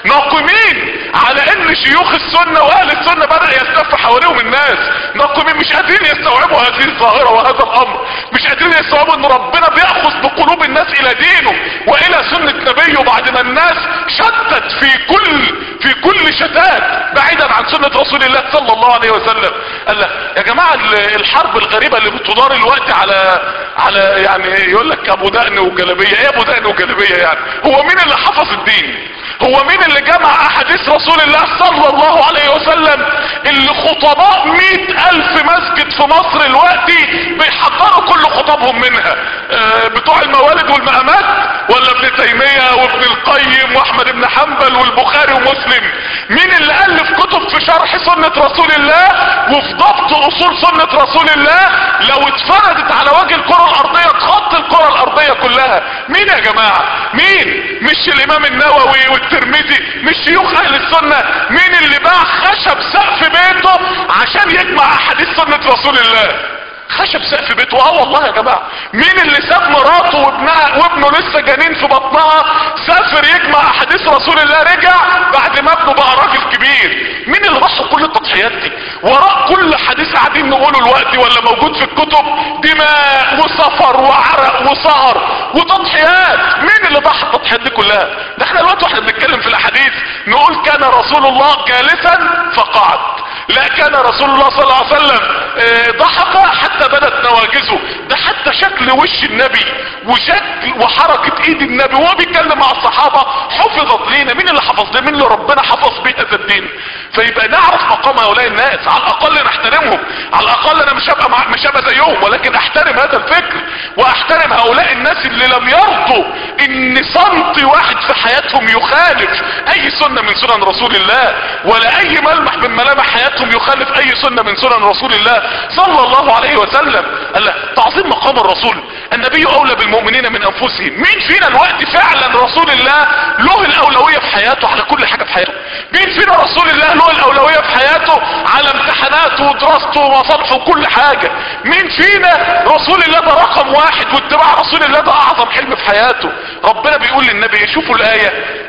S1: ناقمين على ان شيوخ السنة واهل السنة بدأ يلتف حواليهم الناس ناقمين مش قادرين يستوعبوا هذه الظاهرة وهذا الامر مش قادرين يستوعبوا ان ربنا بيأخذ بقلوب الناس الى دينه والى سنة نبيه بعد ما الناس شتت في كل في كل شتات بعيدا عن سنة رسول الله صلى الله عليه وسلم قال لا يا جماعة ال- الحرب الغريبة اللي بتدار الوقت على على يعني يقول لك ابو دقن وجلبية ايه ابو دقن وجلبية يعني هو مين اللي حفظ الدين هو مين اللي جمع احاديث رسول الله صلى الله عليه وسلم اللي خطباء مئة الف مسجد في مصر الوقتي بيحضروا كل خطبهم منها آه، بتوع الموالد والمقامات ولا ابن تيمية وابن القيم واحمد بن حنبل والبخاري ومسلم مين اللي الف كتب في شرح سنة رسول الله وفي ضبط اصول سنة رسول الله لو اتفردت على وجه الكرة الارضية تخط الكرة الارضية كلها مين يا جماعة مين مش الامام النووي والترمذي مش شيوخ اهل السنة مين اللي باع خشب سقف بيته عشان يجمع احاديث سنة رسول الله خشب سقف بيته اه والله يا جماعة مين اللي ساب مراته وابنها وابنه لسه جنين في بطنها سافر يجمع احاديث رسول الله رجع بعد ما ابنه بقى راجل كبير مين اللي ضحى كل التضحيات دي وراء كل حديث قاعدين نقوله الوقت ولا موجود في الكتب دماء وسفر وعرق وسهر وتضحيات مين اللي ضحى التضحيات دي كلها ده احنا الوقت واحنا بنتكلم في الاحاديث نقول كان رسول الله جالسا فقعد لا كان رسول الله صلى الله عليه وسلم آه، ضحك حتى بدت نواجزه ده حتى شكل وش النبي وشكل وحركة ايد النبي وهو بيتكلم مع الصحابة حفظت لينا مين اللي حفظ ده مين اللي ربنا حفظ بيه هذا الدين فيبقى نعرف مقام هؤلاء الناس على الاقل نحترمهم على الاقل انا مش هبقى مع... مش هبقى زيهم ولكن احترم هذا الفكر واحترم هؤلاء الناس اللي لم يرضوا ان سنتي واحد في حياتهم يخالف اي سنة من سنن رسول الله ولا اي ملمح من ملامح حياتهم يخالف اي سنة من سنن رسول الله صلى الله عليه وسلم قال له تعظيم مقام الرسول النبي اولى بالمؤمنين من انفسهم مين فينا الوقت فعلا رسول الله له الاولوية في حياته على كل حاجة في حياته مين فينا رسول الله له الاولوية في حياته على امتحاناته ودراسته ومصالحه وكل حاجة مين فينا رسول الله ده رقم واحد واتباع رسول الله ده اعظم حلم في حياته ربنا بيقول للنبي شوفوا الاية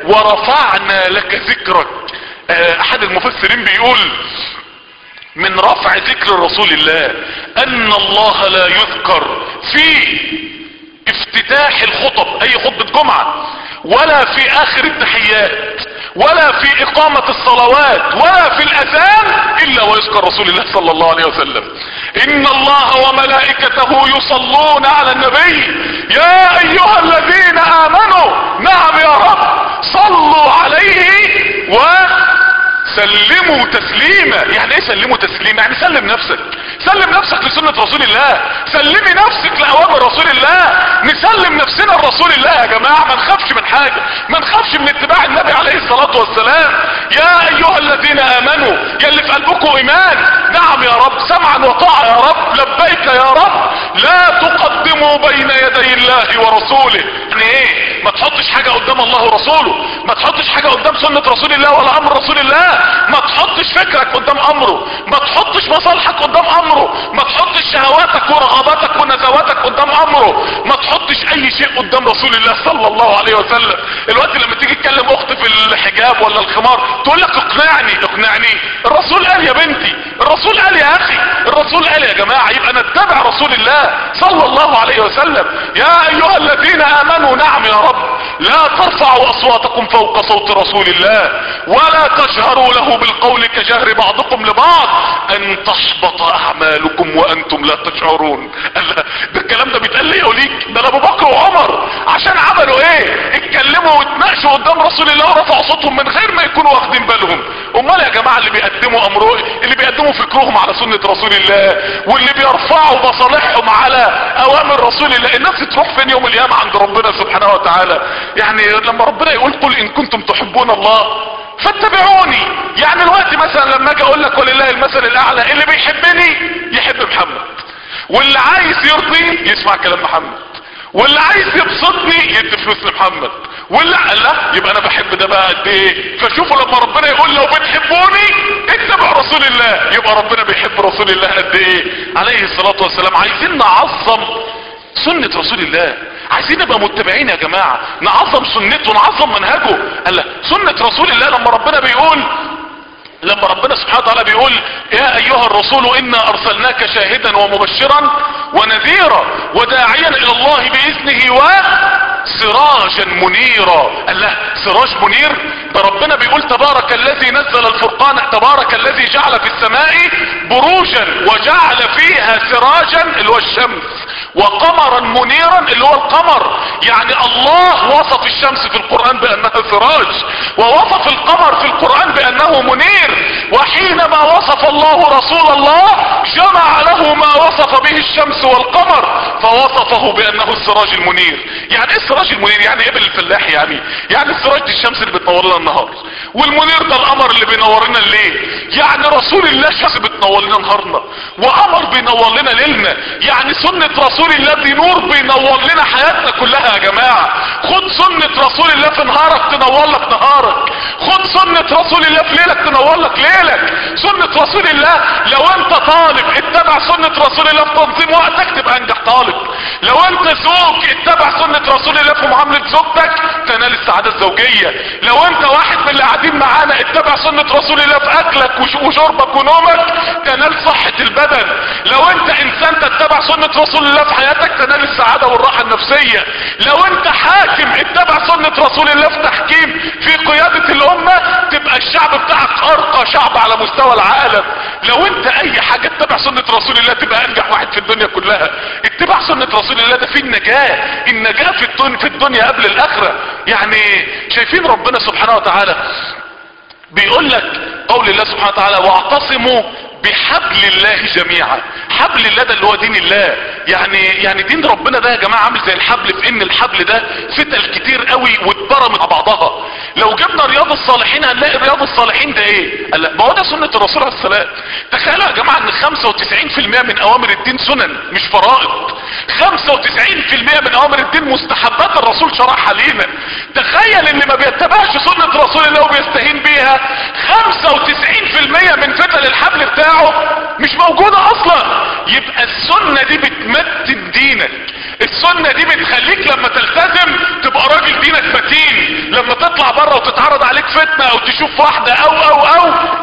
S1: ورفعنا لك ذكرك آه، احد المفسرين بيقول من رفع ذكر رسول الله ان الله لا يذكر في افتتاح الخطب اي خطبة جمعة ولا في اخر التحيات ولا في اقامة الصلوات ولا في الاذان الا ويذكر رسول الله صلى الله عليه وسلم ان الله وملائكته يصلون على النبي يا ايها الذين امنوا نعم يا رب صلوا عليه و سلموا تسليما يعني ايه سلموا تسليما يعني سلم نفسك سلم نفسك لسنة رسول الله سلمي نفسك لاوامر رسول الله نسلم نفسنا لرسول الله يا جماعة ما نخافش من حاجة ما نخافش من اتباع النبي عليه الصلاة والسلام يا ايها الذين امنوا يا اللي في قلبكم ايمان نعم يا رب سمعا وطاعة يا رب لبيك يا رب لا تقدموا بين يدي الله ورسوله يعني ايه ما تحطش حاجة قدام الله ورسوله ما تحطش حاجة قدام سنة رسول الله ولا امر رسول الله ما تحطش فكرك قدام امره ما تحطش مصالحك قدام امره ما تحطش شهواتك ورغباتك ونزواتك قدام امره ما تحطش اي شيء قدام رسول الله صلى الله عليه وسلم الوقت لما تيجي تكلم اخت في الحجاب ولا الخمار تقول لك اقنعني اقنعني الرسول قال يا بنتي الرسول قال يا اخي الرسول قال يا جماعة يبقى نتبع رسول الله صلى الله عليه وسلم يا ايها الذين امنوا نعم يا رب لا ترفعوا اصواتكم فوق صوت رسول الله ولا تجهروا له بالقول كجهر بعضكم لبعض ان تحبط اعمالكم وانتم لا تشعرون ده الكلام ده بيتقال لي وليك ده ابو بكر وعمر عشان عملوا ايه اتكلموا واتناقشوا قدام رسول الله ورفعوا صوتهم من غير ما يكونوا واخدين بالهم امال يا جماعه اللي بيقدموا امره اللي بيقدموا فكرهم على سنه رسول الله واللي بيرفعوا مصالحهم على اوامر رسول الله الناس تروح فين يوم القيامه عند ربنا سبحانه وتعالى يعني لما ربنا يقول قل ان كنتم تحبون الله فاتبعوني يعني الوقت مثلا لما اجي اقول لك ولله المثل الاعلى اللي بيحبني يحب محمد واللي عايز يرضي يسمع كلام محمد واللي عايز يبسطني يدي فلوس لمحمد واللي لا يبقى انا بحب ده بقى قد ايه فشوفوا لما ربنا يقول لو بتحبوني اتبعوا رسول الله يبقى ربنا بيحب رسول الله قد ايه عليه الصلاة والسلام عايزين نعظم سنة رسول الله عايزين نبقى متبعين يا جماعة نعظم سنته نعظم منهجه قال سنة رسول الله لما ربنا بيقول لما ربنا سبحانه وتعالى بيقول يا ايها الرسول انا ارسلناك شاهدا ومبشرا ونذيرا وداعيا الى الله باذنه وسراجا منيرا قال له سراج منير ده ربنا بيقول تبارك الذي نزل الفرقان تبارك الذي جعل في السماء بروجا وجعل فيها سراجا اللي هو الشمس وقمرا منيرا اللي هو القمر يعني الله وصف الشمس في القرآن بانها سراج ووصف القمر في القرآن بانه منير وحينما وصف الله رسول الله جمع له ما وصف به الشمس والقمر فوصفه بانه السراج المنير يعني ايه السراج المنير يعني ايه بالفلاح يعني يعني السراج دي الشمس اللي بتنور لنا النهار والمنير ده القمر اللي بينور لنا الليل يعني رسول الله شمس بتنور لنا نهارنا وقمر بينور لنا ليلنا يعني سنة رسول الله دي نور بينور لنا حياتنا كلها يا جماعة خد سنة رسول الله في نهارك تنور لك نهارك خد سنة رسول الله في ليلك تنور لك ليلك سنة رسول الله لو انت طالب اتبع سنة رسول الله في تنظيم وقتك تبقى انجح طالب لو انت زوج اتبع سنة رسول الله في معاملة زوجتك تنال السعادة الزوجية لو انت واحد من اللي قاعدين معانا اتبع سنة رسول الله في اكلك وشربك ونومك تنال صحة البدن لو انت انسان تتبع سنة رسول الله في حياتك تنال السعادة والراحة النفسية لو انت حاكم اتبع سنة رسول الله في تحكيم في قيادة الامة تبقى الشعب بتاعك ارقى شعب على مستوى العالم لو انت اي حاجة اتبع سنة رسول الله تبقى انجح واحد في الدنيا كلها اتباع سنة رسول الله ده فيه النجاة النجاة في الدنيا, في الدنيا قبل الاخرة يعني شايفين ربنا سبحانه وتعالى بيقول لك قول الله سبحانه وتعالى واعتصموا بحبل الله جميعا حبل الله ده اللي هو دين الله يعني يعني دين ربنا ده يا جماعه عامل زي الحبل في ان الحبل ده فتل كتير قوي واتبرم مع بعضها لو جبنا رياض الصالحين هنلاقي رياض الصالحين ده ايه قال لا ما هو ده سنه الرسول عليه السلام تخيلوا يا جماعه ان 95% من اوامر الدين سنن مش فرائض 95% من اوامر الدين مستحبات الرسول شرعها لينا تخيل اللي ما بيتبعش سنه رسول الله وبيستهين بيها 95% من فتل الحبل بتاعه مش موجودة اصلا يبقى السنة دي بتمتن دينك السنة دي بتخليك لما تلتزم تبقى راجل دينك متين لما تطلع بره وتتعرض عليك فتنة او تشوف واحدة او او او ما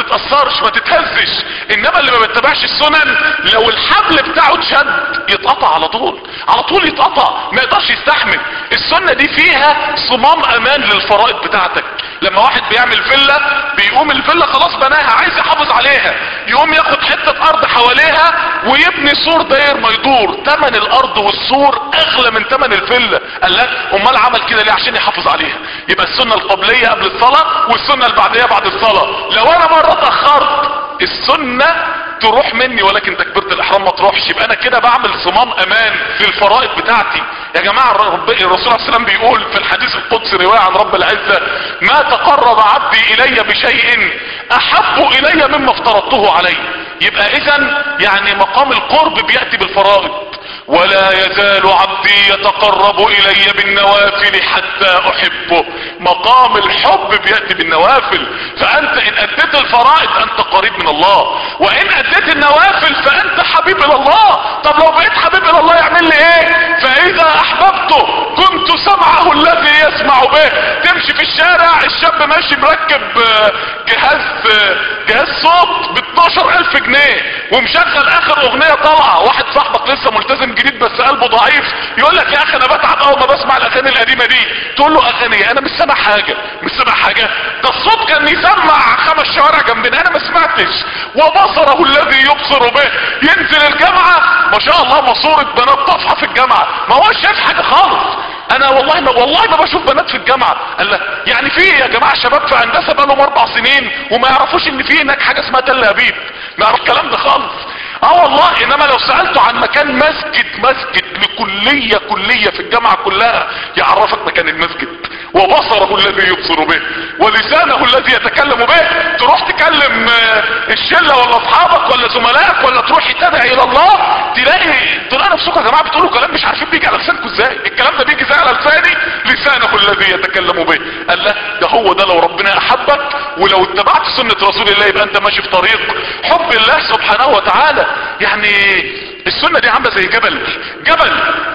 S1: تتأثرش ما تتهزش انما اللي ما بيتبعش السنن لو الحبل بتاعه اتشد يتقطع على طول على طول يتقطع ما يقدرش يستحمل السنة دي فيها صمام امان للفرائض بتاعتك لما واحد بيعمل فيلا بيقوم الفيلا خلاص بناها عايز يحافظ عليها يقوم ياخد حتة ارض حواليها ويبني سور داير ما يدور تمن الارض والسور اغلى من تمن الفيلا قال لك امال عمل كده ليه عشان يحافظ عليها يبقى السنة القبلية قبل الصلاة والسنة البعدية بعد الصلاة لو انا مرة اتأخرت السنة تروح مني ولكن تكبيرة الاحرام ما تروحش يبقى انا كده بعمل صمام امان للفرائض بتاعتي يا جماعة الرب- الرسول صلى الله عليه وسلم بيقول في الحديث القدسي رواية عن رب العزة ما تقرب عبدي الي بشيء احب الي مما افترضته عليه يبقى اذا يعني مقام القرب بيأتي بالفرائض ولا يزال عبدي يتقرب الي بالنوافل حتى احبه مقام الحب بيأتي بالنوافل فانت ان اديت الفرائض انت قريب من الله وان اديت النوافل فانت حبيب الى الله طب لو بقيت حبيب الى الله يعمل لي ايه فاذا احببته كنت سمعه الذي يسمع به تمشي في الشارع الشاب ماشي مركب آه، جهاز آه، جهاز صوت ب 12000 جنيه ومشغل اخر اغنيه طالعه واحد صاحبك لسه ملتزم جديد بس قلبه ضعيف يقول لك يا اخي انا بتعب اول ما بسمع الاغاني القديمه دي تقول له اغاني انا مش سامع حاجه مش سامع حاجه ده الصوت كان يسمع خمس شوارع جنبنا انا ما سمعتش وبصره الذي يبصر به ينزل الجامعه ما شاء الله ماسوره بنات طافحه في الجامعه ما هوش شايف حاجه خالص انا والله ما والله ما بشوف بنات في الجامعه قال لا يعني في يا جماعه شباب في هندسه بقالهم اربع سنين وما يعرفوش ان في هناك حاجه اسمها تل ابيب ما يعرف الكلام ده خالص اه والله انما لو سألته عن مكان مسجد مسجد لكلية كلية في الجامعة كلها يعرفك مكان المسجد وبصره الذي يبصر به ولسانه الذي يتكلم به تروح تكلم آه، الشلة ولا اصحابك ولا زملائك ولا تروح تدعي الى الله تلاقي تلاقي نفسكم يا جماعة بتقولوا كلام مش عارفين بيجي على لسانكم ازاي الكلام ده بيجي ازاي على لساني لسانه الذي يتكلم به قال لا ده هو ده لو ربنا احبك ولو اتبعت سنة رسول الله يبقى انت ماشي في طريق حب الله سبحانه وتعالى يعني السنة دي عاملة زي جبل جبل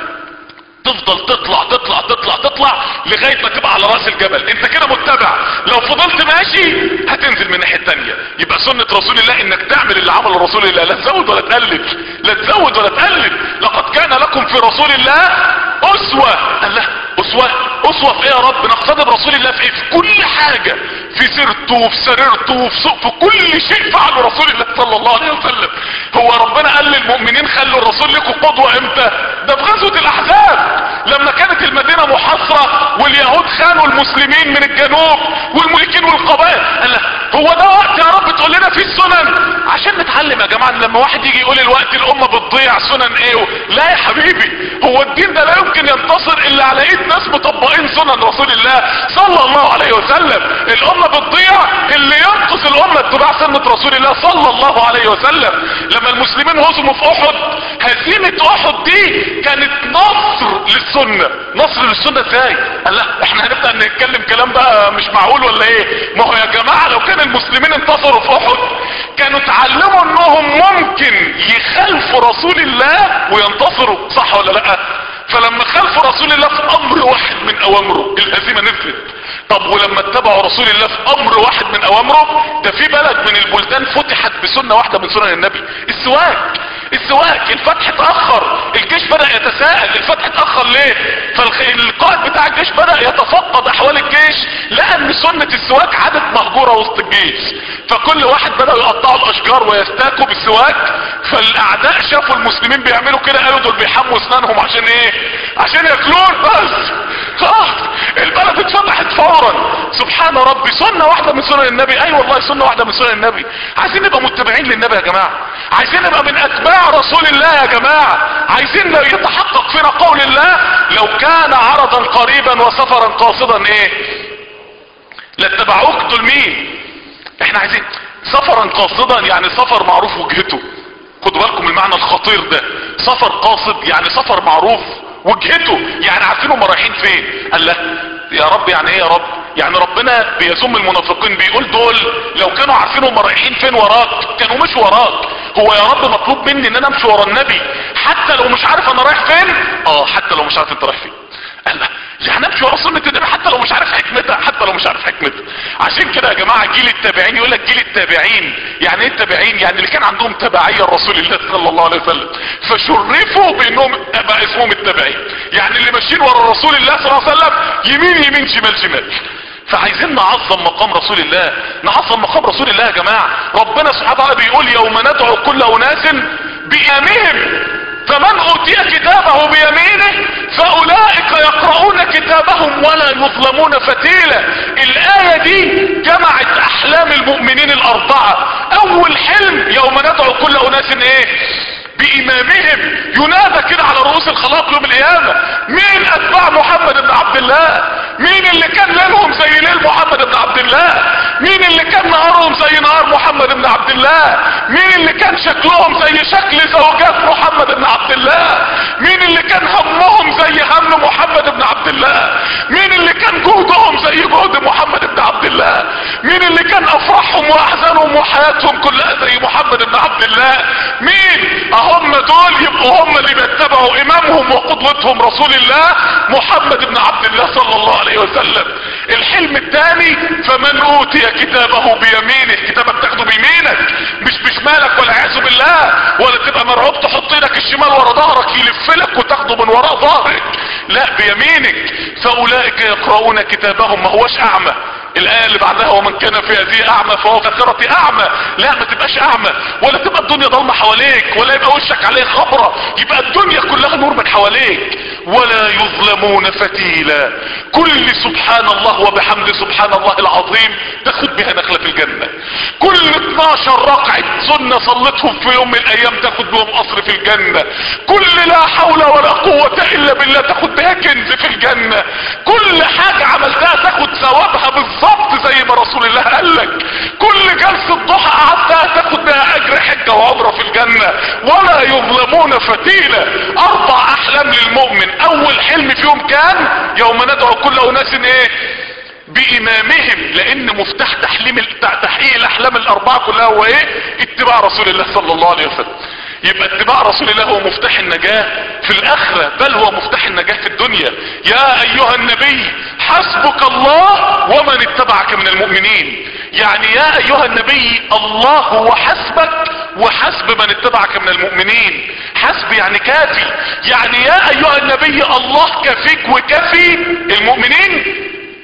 S1: تفضل تطلع تطلع تطلع تطلع لغاية ما تبقى على راس الجبل انت كده متبع لو فضلت ماشي هتنزل من الناحية التانية يبقى سنة رسول الله انك تعمل اللي عمله رسول الله لا تزود ولا تقلل لا تزود ولا تقلل لقد كان لكم في رسول الله اسوة الله اسوة اسوة في ايه يا رب نقتدي برسول الله في ايه في كل حاجة في سيرته وفي سريرته وفي سوق في كل شيء فعله رسول الله صلى الله عليه وسلم هو ربنا قال للمؤمنين خلوا الرسول لكم قدوة امتى ده في غزوة الاحزاب لما كانت المدينة محاصرة واليهود خانوا المسلمين من الجنوب والملكين والقبائل قال لا هو ده وقت يا رب تقول لنا فيه السنن عشان نتعلم يا جماعة لما واحد يجي يقول الوقت الامة بتضيع سنن ايه و- لا يا حبيبي هو الدين ده لا يمكن ينتصر الا على ايد ناس مطبقين سنن رسول الله صلى الله عليه وسلم الامة بتضيع اللي ينقذ الامة اتباع سنة رسول الله صلى الله عليه وسلم لما المسلمين هزموا في احد هزيمة احد دي كانت نصر للسنة نصر للسنة ازاي قال لا احنا هنبدأ نتكلم كلام بقى مش معقول ولا ايه ما هو يا جماعة لو كان المسلمين انتصروا في احد كانوا اتعلموا انهم ممكن يخالفوا رسول الله وينتصروا صح ولا لا فلما خالفوا رسول الله في امر واحد من اوامره الهزيمة نزلت طب ولما اتبعوا رسول الله في امر واحد من اوامره ده في بلد من البلدان فتحت بسنة واحدة من سنن النبي السواك السواك الفتح اتأخر الجيش بدأ يتساءل الفتح اتأخر ليه فالقائد بتاع الجيش بدأ يتفقد احوال الجيش لقى ان سنة السواك عادت مهجورة وسط الجيش فكل واحد بدأوا يقطعوا الاشجار ويستاكوا بالسواك فالاعداء شافوا المسلمين بيعملوا كده قالوا دول بيحموا اسنانهم عشان ايه عشان ياكلون بس خلاص البلد اتفتحت فورا سبحان ربي سنة واحدة من سنن النبي اي أيوة والله سنة واحدة من سنن النبي عايزين نبقى متبعين للنبي يا جماعة عايزين نبقى من اتباع رسول الله يا جماعة عايزين يتحقق فينا قول الله لو كان عرضا قريبا وسفرا قاصدا ايه لاتبعوك دول مين احنا عايزين سفرا قاصدا يعني سفر معروف وجهته خدوا بالكم المعنى الخطير ده سفر قاصد يعني سفر معروف وجهته يعني عارفين هم رايحين فين قال لا يا رب يعني ايه يا رب يعني ربنا بيذم المنافقين بيقول دول لو كانوا عارفين هم رايحين فين وراك كانوا مش وراك هو يا رب مطلوب مني ان انا امشي ورا النبي حتى لو مش عارف انا رايح فين اه حتى لو مش عارف انت رايح فين قال لا يعني امشي ورا سنة النبي حتى لو مش عارف حكمتها حتى لو مش عارف حكمتها عشان كده يا جماعة جيل التابعين يقول لك جيل التابعين يعني ايه التابعين يعني اللي كان عندهم تبعية لرسول الله صلى الله عليه وسلم فشرفوا بانهم بقى اسمهم التابعين يعني اللي ماشيين ورا رسول الله صلى الله عليه وسلم يمين يمين شمال شمال فعايزين نعظم مقام رسول الله نعظم مقام رسول الله يا جماعة ربنا سبحانه وتعالى بيقول يوم ندعو كل اناس بإيامهم فمن اوتي كتابه بيمينه فاولئك يقرؤون كتابهم ولا يظلمون فتيلا الاية دي جمعت احلام المؤمنين الاربعة اول حلم يوم ندعو كل اناس ايه بامامهم ينادى كده على رؤوس الخلائق يوم القيامة مين اتباع محمد بن عبد الله مين اللي كان ليلهم زي ليل محمد بن عبد الله مين اللي كان نهارهم زي نهار محمد بن عبد الله مين اللي كان شكلهم زي شكل زوجات محمد بن عبد الله مين اللي كان همهم زي هم محمد بن عبد الله مين اللي كان جهدهم زي جهد محمد بن عبد الله مين اللي كان افراحهم واحزانهم وحياتهم كلها زي محمد بن عبد الله مين هم دول يبقوا هم اللي بيتبعوا امامهم وقدوتهم رسول الله محمد بن عبد الله صلى الله عليه وسلم الحلم الثاني فمن اوتي كتابه بيمينه كتابك تاخده بيمينك مش بشمالك والعياذ بالله ولا تبقى مرعوب تحط ايدك الشمال ورا ظهرك يلف لك وتاخده من وراء ظهرك لا بيمينك فاولئك يقرؤون كتابهم ما هوش اعمى الآية اللي بعدها ومن كان في هذه أعمى فهو في الآخرة أعمى لا ما تبقاش أعمى ولا تبقى الدنيا ضلمة حواليك ولا يبقى وشك عليه خبرة يبقى الدنيا كلها نور من حواليك ولا يظلمون فتيلا كل سبحان الله وبحمد سبحان الله العظيم تاخد بها نخلة في الجنة كل 12 ركعة سنة صلتهم في يوم من الأيام تاخد بهم قصر في الجنة كل لا حول ولا قوة إلا بالله تاخد بها كنز في الجنة كل حاجة عملتها تاخد ثوابها بالظبط بالظبط زي ما رسول الله قال لك كل جلسة ضحى قعدتها تاخد بها اجر حجة وعمرة في الجنة ولا يظلمون فتيلة اربع احلام للمؤمن اول حلم فيهم كان يوم ندعو كل اناس ايه بامامهم لان مفتاح تحليم تحقيق الاحلام الاربعة كلها هو ايه اتباع رسول الله صلى الله عليه وسلم يبقى اتباع رسول الله هو مفتاح النجاة في الاخرة بل هو مفتاح النجاة في الدنيا يا ايها النبي حسبك الله ومن اتبعك من المؤمنين يعني يا ايها النبي الله هو حسبك وحسب من اتبعك من المؤمنين حسب يعني كافي يعني يا ايها النبي الله كفيك وكفي المؤمنين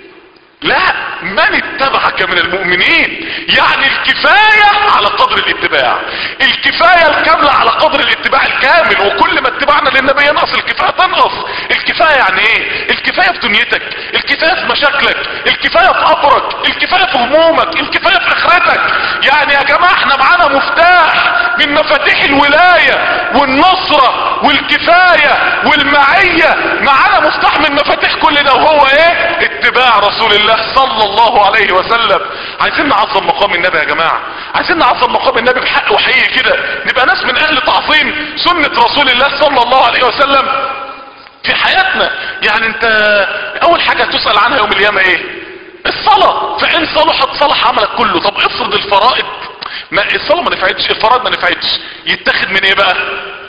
S1: لا من اتبعك من المؤمنين يعني الكفاية على قدر الاتباع الكفاية الكاملة على قدر الاتباع الكامل وكل ما اتبعنا للنبي ينقص الكفاية تنقص الكفاية يعني ايه الكفاية في دنيتك الكفاية في مشاكلك الكفاية في قبرك الكفاية في همومك الكفاية في اخرتك يعني يا جماعة احنا معانا مفتاح من مفاتيح الولاية والنصرة والكفاية والمعية معانا مفتاح من مفاتيح كل ده وهو ايه اتباع رسول الله صلى الله عليه وسلم عايزين نعظم مقام النبي يا جماعة عايزين نعظم مقام النبي بحق وحقيقي كده نبقى ناس من اهل تعظيم سنة رسول الله صلى الله عليه وسلم في حياتنا يعني انت اول حاجة تسأل عنها يوم القيامة ايه الصلاة فان صلحت صلح عملك كله طب افرض الفرائض ما الصلاة ما نفعتش الفرائض ما نفعتش يتاخد من ايه بقى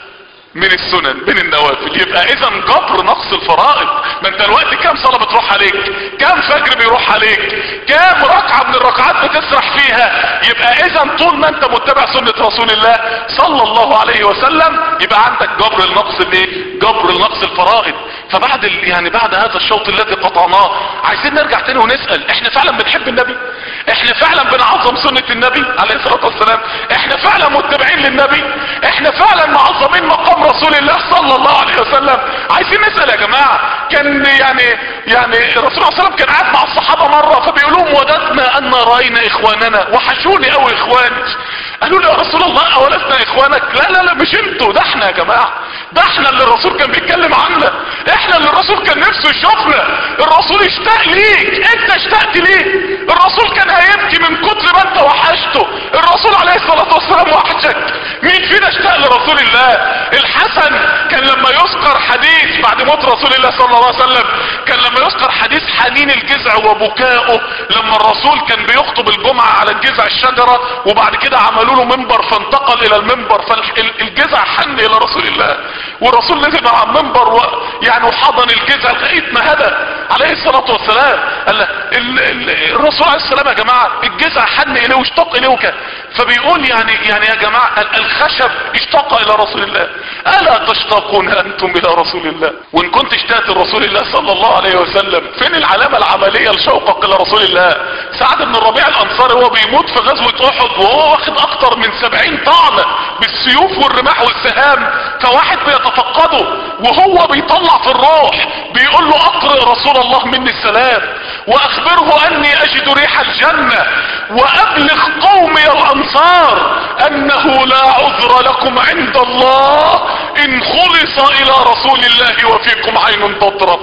S1: من السنن من النوافل يبقى اذا جبر نقص الفرائض ما انت الوقت كام صلاة بتروح عليك كام فجر بيروح عليك كام ركعة من الركعات بتسرح فيها يبقى اذا طول ما انت متبع سنة رسول الله صلى الله عليه وسلم يبقى عندك جبر النقص الايه جبر النقص الفرائض فبعد ال... يعني بعد هذا الشوط الذي قطعناه عايزين نرجع تاني ونسأل احنا فعلا بنحب النبي احنا فعلا بنعظم سنة النبي عليه الصلاة والسلام احنا فعلا متبعين للنبي احنا فعلا معظمين مقام رسول الله صلى الله عليه وسلم عايزين نسأل يا جماعة كان يعني يعني الرسول صلى الله عليه وسلم كان قاعد مع الصحابة مرة فبيقول لهم وددنا ان راينا اخواننا وحشوني قوي اخواني قالوا له يا رسول الله اولسنا اخوانك لا لا لا مش انتوا ده احنا يا جماعة ده احنا اللي الرسول كان بيتكلم عنا احنا اللي الرسول كان نفسه يشوفنا الرسول اشتاق ليك انت اشتقت ليه الرسول كان هيبكي من كتر ما انت وحشته الرسول عليه الصلاة والسلام وحشك مين فينا اشتاق لرسول الله الحسن كان لما يذكر حديث بعد موت رسول الله صلى الله عليه وسلم كان لما يذكر حديث حنين الجذع وبكائه لما الرسول كان بيخطب الجمعة على الجذع الشجرة وبعد كده عملوا له منبر فانتقل الى المنبر فالجذع حن الى رسول الله والرسول نزل على المنبر و يعني وحضن الجذع لغايه ما هدى عليه الصلاة والسلام قال ال ال الرسول عليه السلام يا جماعة الجزع حن اليه واشتاق اليه وكده فبيقول يعني يعني يا جماعة الخشب اشتاق الى رسول الله الا تشتاقون انتم الى رسول الله وان كنت اشتقت لرسول الله صلى الله عليه وسلم فين العلامة العملية لشوقك الى رسول الله سعد بن الربيع الانصاري هو بيموت في غزوة احد وهو واخد اكتر من سبعين طعنة بالسيوف والرماح والسهام فواحد بيتفقده وهو بيطلع في الروح بيقول له اقرئ رسول الله مني السلام واخبره اني اجد ريح الجنة وابلغ قومي الانصار انه لا عذر لكم عند الله ان خلص الى رسول الله وفيكم عين تطرف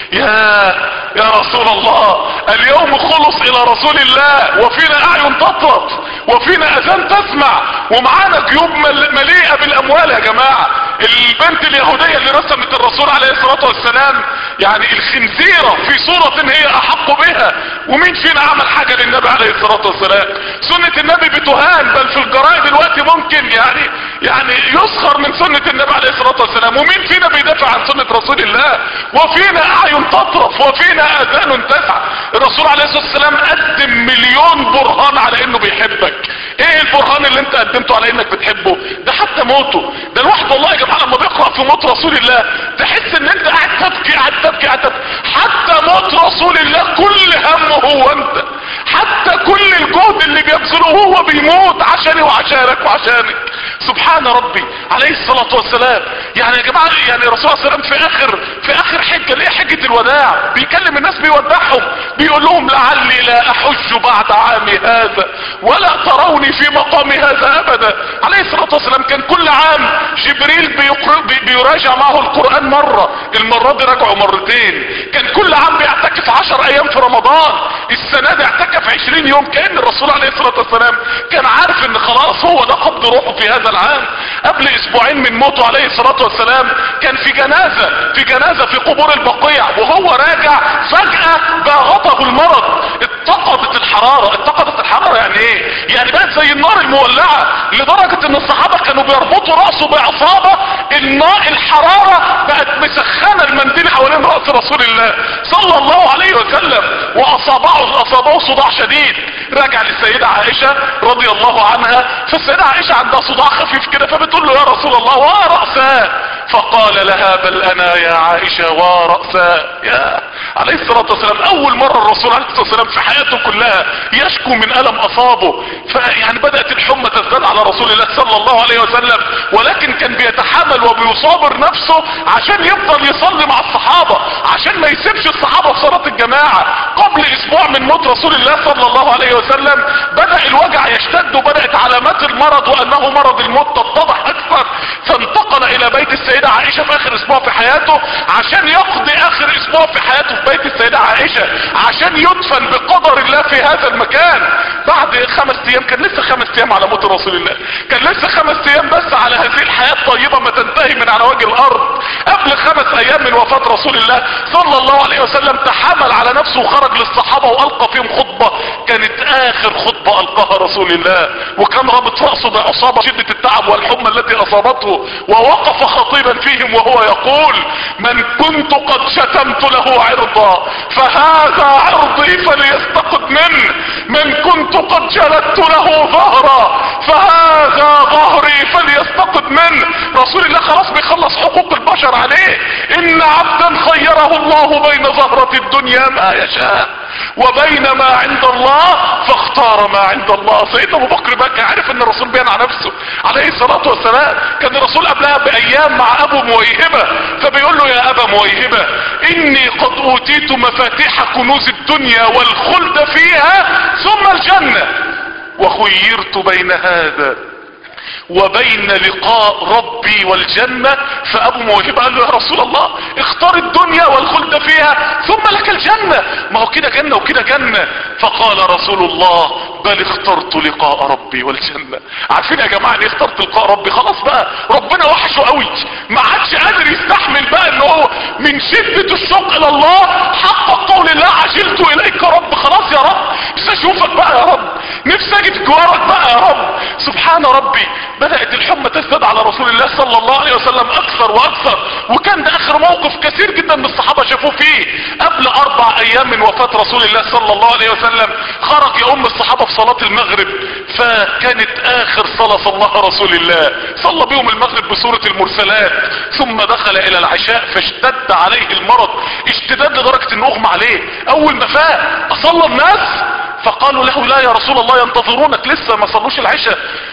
S1: يا يا رسول الله اليوم خلص الى رسول الله وفينا اعين تطرف وفينا اذان تسمع ومعانا جيوب مليئة بالاموال يا جماعة البنت اليهودية اللي رسمت الرسول عليه الصلاة والسلام يعني الخنزيرة في صورة هي احق بها ومين فينا عمل حاجة للنبي عليه الصلاة والسلام سنة النبي بتهان بل في الجرائد دلوقتي ممكن يعني يعني يسخر من سنة النبي عليه الصلاة والسلام ومين فينا بيدافع عن سنة رسول الله وفينا اعين تطرف وفينا اذان تسعى الرسول عليه الصلاة والسلام قدم مليون برهان على انه بيحبك ايه البرهان اللي انت قدمته على انك بتحبه ده حتى موته ده الواحد والله يا جماعة لما بيقرأ في موت رسول الله تحس ان انت قاعد تبكي قاعد تبكي قاعد تبكي حتى موت رسول الله كل همه هو انت حتى كل الجهد اللي بيبذله هو بيموت عشاني وعشانك وعشانك سبحان ربي عليه الصلاة والسلام يعني يا جماعة يعني الرسول صلى الله عليه وسلم في اخر في اخر حجة اللي هي حجة الوداع بيكلم الناس بيودعهم بيقول لهم لعلي لا احج بعد عامي هذا ولا تروني في مقام هذا ابدا عليه الصلاة والسلام كان كل عام جبريل بيقر... بي... بيراجع معه القرآن مرة المرة دي راجعه مرتين كان كل عام بيعتكف عشر ايام في رمضان السنة دي اعتكف عشرين يوم كأن الرسول عليه الصلاة والسلام كان عارف ان خلاص هو ده قبض روحه في هذا العام قبل اسبوعين من موته عليه الصلاة والسلام كان في جنازة في جنازة في قبور البقيع وهو راجع فجأة باغته المرض اتقضت الحرارة اتقضت الحرارة يعني ايه يعني بقت زي النار المولعة لدرجة ان الصحابة كانوا بيربطوا رأسه بعصابة النار الحرارة بقت مسخنة المنديل حوالين رأس رسول الله صلى الله عليه وسلم واصابعه اصابه صداع شديد راجع للسيدة عائشة رضي الله عنها فالسيدة عائشة عندها صداع خفيف كده فبتقول له يا رسول الله ورأساه فقال لها بل انا يا عائشة ورأساه يا عليه الصلاة والسلام اول مرة الرسول عليه الصلاة والسلام في حياته كلها يشكو من الم اصابه فيعني بدأت الحمى تزداد على رسول الله صلى الله عليه وسلم ولكن كان بيتحمل وبيصابر نفسه عشان يفضل يصلي مع الصحابة عشان ما يسيبش الصحابة في صلاة الجماعة قبل اسبوع من موت رسول الله صلى الله عليه وسلم بدأ الوجع يشتد وبدأت علامات المرض وانه مرض الموت تتضح اكثر فانتقل الى بيت السيدة عائشة في اخر اسبوع في حياته عشان يقضي اخر اسبوع في حياته في بيت السيدة عائشة عشان يدفن بقدر الله في هذا المكان بعد خمس ايام كان لسه خمس ايام على موت رسول الله كان لسه خمس ايام بس على هذه الحياة الطيبة ما تنتهي من على وجه الارض قبل خمس ايام من وفاة رسول الله صلى الله عليه وسلم تحمل على نفسه وخرج للصحابة والقى فيهم خطبة كانت اخر خطبة القاها رسول الله وكان رابط رأسه بعصابة شدة التعب والحمى التي اصابته ووقف خطيبا فيهم وهو يقول من كنت قد شتمت له عرضا فهذا عرضي فليستقد منه من كنت قد جلدت له ظهرا فهذا ظهري فليستقد منه رسول الله خلاص بيخلص حقوق البشر عليه ان عبدا خيره الله بين زهرة الدنيا ما يشاء وبين ما عند الله فاختار ما عند الله سيدنا ابو بكر بكى عارف ان الرسول بيان على نفسه عليه الصلاة والسلام كان الرسول قبلها بايام مع ابو مويهبة فبيقول له يا ابا مويهبة اني قد اوتيت مفاتيح كنوز الدنيا والخلد فيها ثم الجنة وخيرت بين هذا وبين لقاء ربي والجنة فابو موهبة قال له يا رسول الله اختار الدنيا والخلد فيها ثم لك الجنة ما هو كده جنة وكده جنة فقال رسول الله بل اخترت لقاء ربي والجنة عارفين يا جماعة ان اخترت لقاء ربي خلاص بقى ربنا وحشه قوي ما عادش قادر يستحمل بقى ان هو من شدة الشوق الى الله حق قول الله عجلت اليك رب خلاص يا رب نفسي اشوفك بقى يا رب نفسي اجي في جوارك بقى يا رب سبحان سبحان ربي بدأت الحمى تزداد على رسول الله صلى الله عليه وسلم اكثر واكثر وكان ده اخر موقف كثير جدا من الصحابة شافوه فيه قبل اربع ايام من وفاة رسول الله صلى الله عليه وسلم خرج يا ام الصحابة في صلاة المغرب فكانت اخر صلاة صلاها رسول الله صلى بهم المغرب بسورة المرسلات ثم دخل الى العشاء فاشتد عليه المرض اشتداد لدرجة انه اغمى عليه اول ما فاق اصلى الناس فقالوا له لا يا رسول الله ينتظرونك لسه ما صلوش العشاء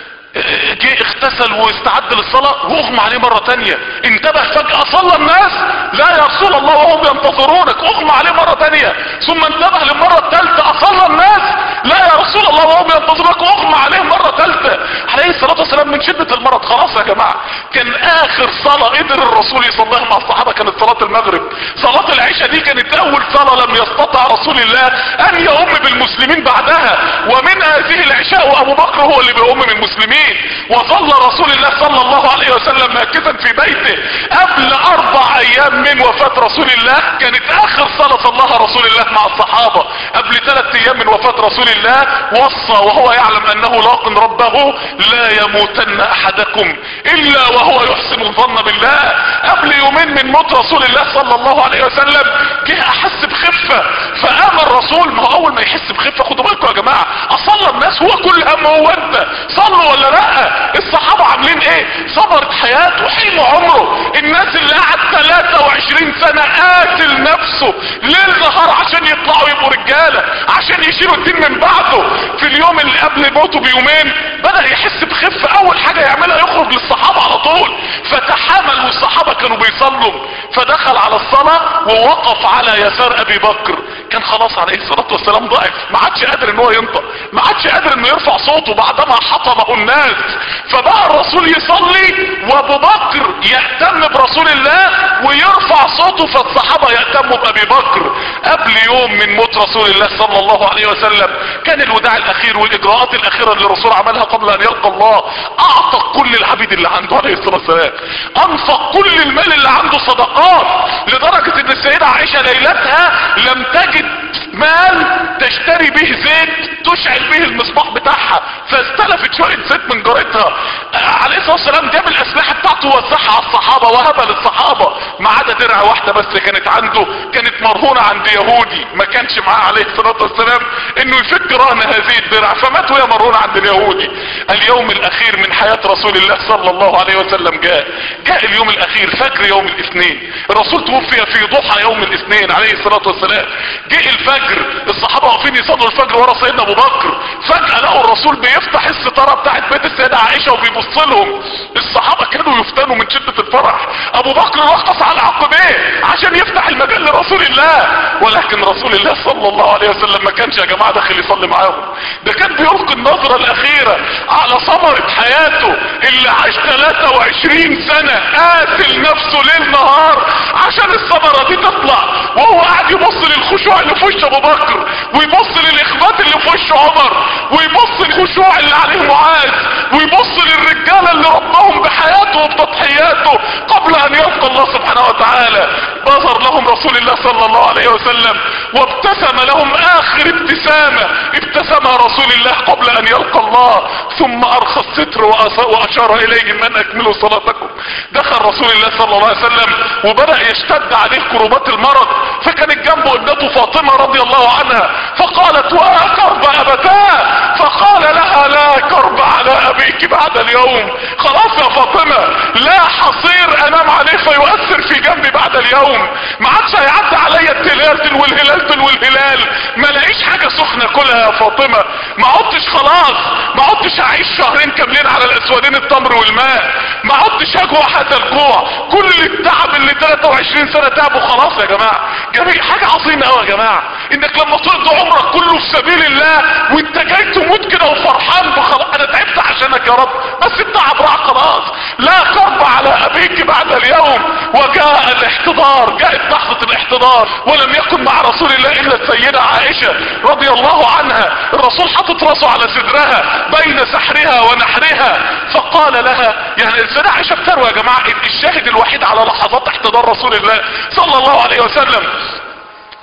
S1: جه اغتسل واستعد للصلاة واغمى عليه مرة تانية انتبه فجأة صلى الناس لا يا رسول الله وهم ينتظرونك اغمى عليه مرة تانية ثم انتبه للمرة الثالثة اصلى الناس لا يا رسول الله وهم ينتظرونك اغمى عليه مرة ثالثة عليه الصلاة والسلام من شدة المرض خلاص يا جماعة كان اخر صلاة قدر الرسول يصليها مع الصحابة كانت صلاة المغرب صلاة العشاء دي كانت اول صلاة لم يستطع رسول الله ان يؤم بالمسلمين بعدها ومن هذه العشاء وابو بكر هو اللي بيؤم من المسلمين وظل رسول الله صلى الله عليه وسلم ماكثا في بيته قبل اربع ايام من وفاة رسول الله كانت اخر صلاة صلاها رسول الله مع الصحابة قبل ثلاث ايام من وفاة رسول الله وصى وهو يعلم انه لاق ربه لا يموتن احدكم الا وهو يحسن الظن بالله قبل يومين من موت رسول الله صلى الله عليه وسلم جه احس بخفة فقام الرسول ما هو اول ما يحس بخفة خدوا بالكم يا جماعة اصلى الناس هو كل همه هو انت صلوا ولا لا الصحابة عاملين ايه صبرت حياته حين عمره الناس اللي قعد 23 سنة قاتل نفسه ليل نهار عشان يطلعوا يبقوا رجالة عشان يشيلوا الدين من بعده في اليوم اللي قبل موته بيومين بدأ يحس بخفة اول حاجة يعملها يخرج للصحابة على طول فتحامل والصحابة كانوا بيصلوا فدخل على الصلاة ووقف على يسار ابي بكر كان خلاص عليه الصلاة والسلام ضعف ما عادش قادر ان هو ينطق ما عادش قادر انه يرفع صوته بعدما حطمه الناس فبقى الرسول يصلي وابو بكر يهتم برسول الله ويرفع صوته فالصحابة يهتموا بابي بكر قبل يوم من موت رسول الله صلى الله عليه وسلم كان الوداع الاخير والاجراءات الاخيرة اللي الرسول عملها قبل ان يلقى الله اعتق كل العبيد اللي عنده عليه الصلاة والسلام انفق كل المال اللي عنده صدقات لدرجة ان السيدة عائشة ليلتها لم تجد مال تشتري به زيت تشعل به المصباح بتاعها فاستلفت شوية زيت من جارتها عليه الصلاة والسلام جاب الاسلحة بتاعته ووزعها على الصحابة وهبها للصحابة ما عدا درع واحدة بس كانت عنده كانت مرهونة عند يهودي ما كانش معاه عليه الصلاة والسلام انه يفك رهن هذه الدرع فمات وهي مرهونة عند اليهودي اليوم الاخير من حياة رسول الله صلى الله عليه وسلم جاء جاء اليوم الاخير فجر يوم الاثنين الرسول توفي في ضحى يوم الاثنين عليه الصلاة والسلام جاء الفجر الصحابة واقفين يصلوا الفجر ورا سيدنا ابو بكر فجأة لقوا الرسول بيفتح الستارة بتاعت بيت السيدة عائشة وبيبص لهم الصحابة كانوا يفتنوا من شدة الفرح ابو بكر رقص على عقبيه عشان يفتح المجال لرسول الله ولكن رسول الله صلى الله عليه وسلم ما كانش يا جماعة داخل يصلي معاهم ده كان بيلقي النظرة الاخيرة على ثمرة حياته اللي عاش 23 سنة قاتل نفسه ليل نهار عشان الثمرة دي تطلع وهو قاعد يبص للخشوع اللي في وش ابو بكر ويبص للاخبات اللي في وش عمر ويبص للخشوع اللي عليه معاذ ويبص للرجالة اللي ربهم بحياته وبتضحياته قبل ان يلقى الله سبحانه وتعالى بظر لهم رسول الله صلى الله عليه وسلم وابتسم لهم اخر ابتسامة ابتسمها رسول الله قبل ان يلقى الله ثم ارخى الستر واشار اليهم من اكملوا صلاتكم دخل رسول الله صلى الله عليه وسلم وبدأ يشتد عليه كربات المرض فكانت جنبه ابنته فاطمة رضي الله عنها فقالت وكرب ابتاه فقال لها لا كرب على ابيك بعد اليوم خلاص يا فاطمة لا حصير انام عليه فيؤثر في جنبي بعد اليوم ما عادش هيعدي عليا التلال تل والهلال تل والهلال ما لاقيش حاجة سخنة كلها يا فاطمة ما عدتش خلاص ما عدتش هعيش شهرين كاملين على الاسودين التمر والماء ما عدتش هجوع حتى الجوع كل التعب اللي 23 سنة تعبه خلاص يا جماعة جميل حاجة عظيمة قوي يا جماعة انك لما تقضي عمرك كله في سبيل الله وانت جاي تموت كده وفرحان بخلاص انا تعبت عشانك يا رب بس التعب راح خلاص لا كرب على ابيك بعد اليوم وجاء الاحتضار جاءت لحظة الاحتضار ولم يكن مع رسول الله الا السيدة عائشة رضي الله عنها الرسول حطت راسه على صدرها بين سحرها ونحرها فقال لها يعني السيدة عائشة بتروى يا جماعة الشاهد الوحيد على لحظات احتضار رسول الله صلى الله عليه وسلم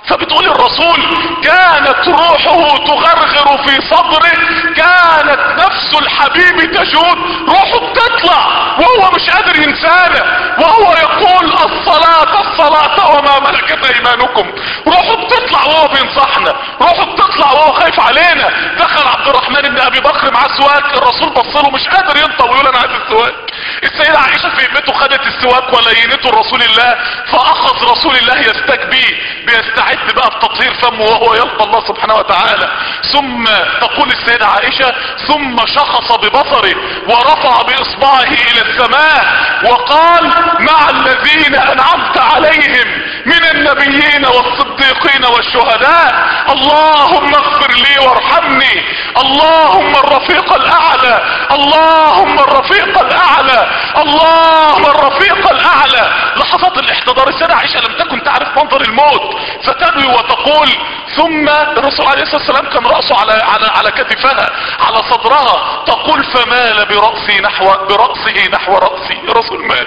S1: فبتقول الرسول كانت روحه تغرغر في صدره كانت نفس الحبيب تجود روحه بتطلع وهو مش قادر ينسانا وهو يقول الصلاة الصلاة وما ملكت ايمانكم روحه بتطلع وهو بينصحنا روحه بتطلع وهو خايف علينا دخل عبد الرحمن بن ابي بكر مع السواك الرسول بص له مش قادر ينطق ويقول انا عايز السواك السيدة عائشة في ابنته خدت السواك ولينته رسول الله فاخذ رسول الله يستك بيه بيستعد بقى بتطهير فمه وهو يلقى الله سبحانه وتعالى ثم تقول السيدة عائشة ثم شخص ببصره ورفع باصبعه الى السماء وقال مع الذين انعمت عليهم من النبيين والصديقين والشهداء اللهم اغفر لي وارحمني اللهم الرفيق الاعلى اللهم الرفيق الاعلى اللهم الرفيق الاعلى لحظات الاحتضار السيدة عائشة لم تكن تعرف منظر الموت فتبي وتقول ثم الرسول عليه الصلاة والسلام كان رأسه على, على, على كتفها على صدرها تقول فمال برأسي نحو برأسه نحو رأسي الرسول مات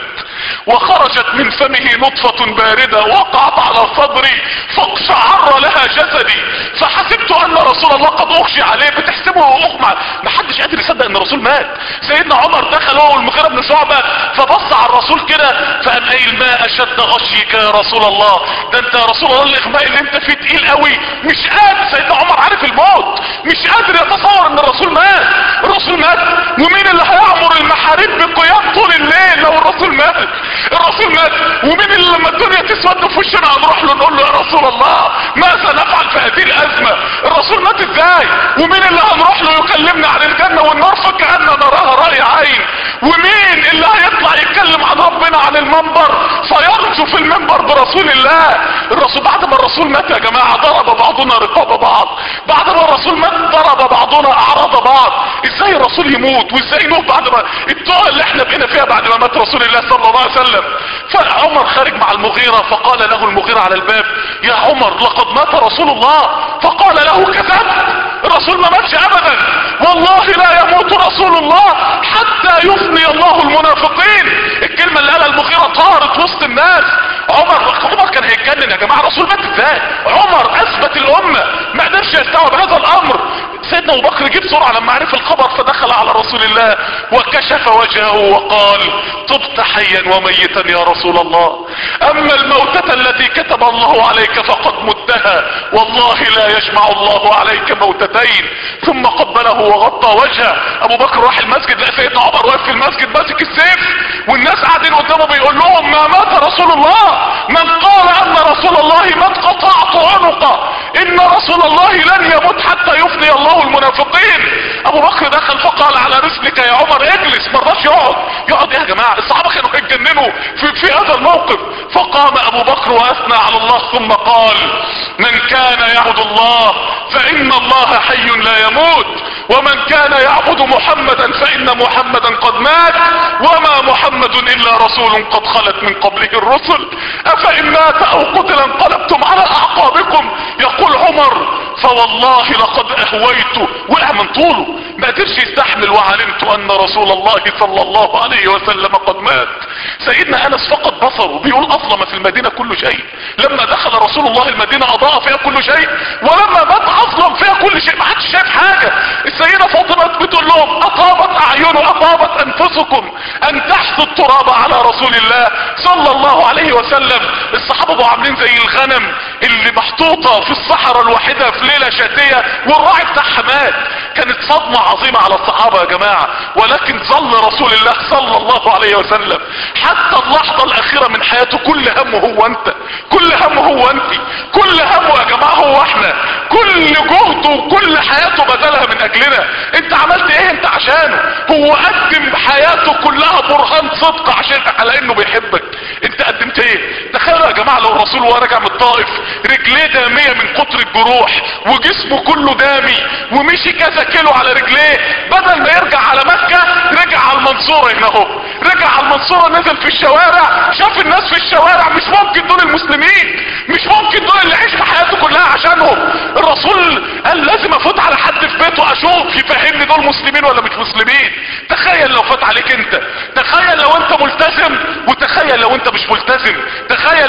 S1: وخرجت من فمه نطفة باردة وقعت على صدري فاقشعر لها جسدي فحسبت ان رسول الله قد اغشي عليه بتحسبه اغمى ما حدش قادر يصدق ان الرسول مات سيدنا عمر دخل هو والمغيرة بن شعبة فبص على الرسول كده فقام قايل ما اشد غشيك يا رسول الله ده انت يا رسول الله الاغماء اللي انت فيه تقيل قوي مش قادر سيدنا عمر عارف الموت مش قادر يتصور ان الرسول مات الرسول مات ومين اللي هيعمر المحاريب بقيام طول الليل لو الرسول مات الرسول مات ومين اللي لما الدنيا تسود في وشنا هنروح له نقول له يا رسول الله ماذا نفعل في هذه الازمه الرسول مات ازاي ومين اللي هنروح له يكلمنا عن الجنه والنار فكأننا نراها رأي عين ومين اللي هيطلع يتكلم عن ربنا عن المنبر فيرجو في المنبر برسول الله الرسول بعد ما الرسول مات يا جماعه ضرب بعضنا رقاب بعض بعد ما الرسول مات ضرب بعضنا اعراض بعض ازاي الرسول يموت وازاي نوح بعد ما الدعاء اللي احنا بقينا فيها بعد ما مات رسول الله صلى الله عليه وسلم فعمر خارج مع المغيرة فقال له المغيرة على الباب يا عمر لقد مات رسول الله فقال له كذبت الرسول ما ماتش ابدا والله لا يموت رسول الله حتى يفني الله المنافقين الكلمة اللي قالها المغيرة طارت وسط الناس عمر عمر كان هيتجنن يا جماعة الرسول مات ازاي عمر اثبت الامة ما قدرش يستوعب هذا الامر سيدنا ابو بكر جه بسرعه لما عرف الخبر فدخل على رسول الله وكشف وجهه وقال طبت حيا وميتا يا رسول الله اما الموتة التي كتب الله عليك فقد متها والله لا يجمع الله عليك موتتين ثم قبله وغطى وجهه ابو بكر راح المسجد لقى سيدنا عمر واقف في المسجد ماسك السيف والناس قاعدين قدامه بيقول لهم ما مات رسول الله من قال ان رسول الله مات قطعت عنقه ان رسول الله لن يموت حتى يفني الله المنافقين ابو بكر دخل فقال على رسلك يا عمر اجلس مرضاش يقعد يقعد ايه يا جماعه الصحابه كانوا اتجننوا في, في هذا الموقف فقام ابو بكر واثنى على الله ثم قال من كان يعبد الله فان الله حي لا يموت ومن كان يعبد محمدا فان محمدا قد مات وما محمد الا رسول قد خلت من قبله الرسل افان مات او قتل انقلبتم على اعقابكم يقول عمر فوالله لقد اهويت وقع من طوله ما قدرش يستحمل وعلمت ان رسول الله صلى الله عليه وسلم قد مات سيدنا انس فقد بصره بيقول اظلم في المدينة كل شيء لما دخل رسول الله المدينة اضاء فيها كل شيء ولما مات اظلم فيها كل شيء ما حدش شايف حاجة السيدة فاطمة بتقول لهم اطابت اعين اطابت انفسكم ان تحثوا التراب على رسول الله صلى الله عليه وسلم الصحابة بقوا عاملين زي الغنم اللي محطوطة في الصحراء الواحدة في ليلة شاتية والراعي بتاعها مات كانت صدمة عظيمة على الصحابة يا جماعة ولكن ظل رسول الله صلى الله عليه وسلم حتى اللحظة الاخيرة من حياته كل همه هو انت كل همه هو انت كل همه يا جماعة هو احنا كل جهده وكل حياته بذلها من اجلنا انت عملت ايه انت عشانه هو قدم حياته كلها برهان صدق عشان على انه بيحبك انت قدمت ايه تخيلوا يا جماعة لو الرسول وهو راجع من الطائف رجليه دامية من كتر الجروح وجسمه كله دامي ومشي كذا كيلو على رجليه بدل ما يرجع على مكة رجع على المنصورة هنا اهو رجع على المنصورة نزل في الشوارع شاف الناس في الشوارع مش ممكن دول المسلمين مش ممكن دول اللي عيش في حياته كلها عشانهم الرسول قال لازم افوت على حد في بيته اشوف يفهمني دول مسلمين ولا مش مسلمين تخيل لو فات عليك انت تخيل لو انت ملتزم وتخيل لو انت مش ملتزم تخيل لو انت مش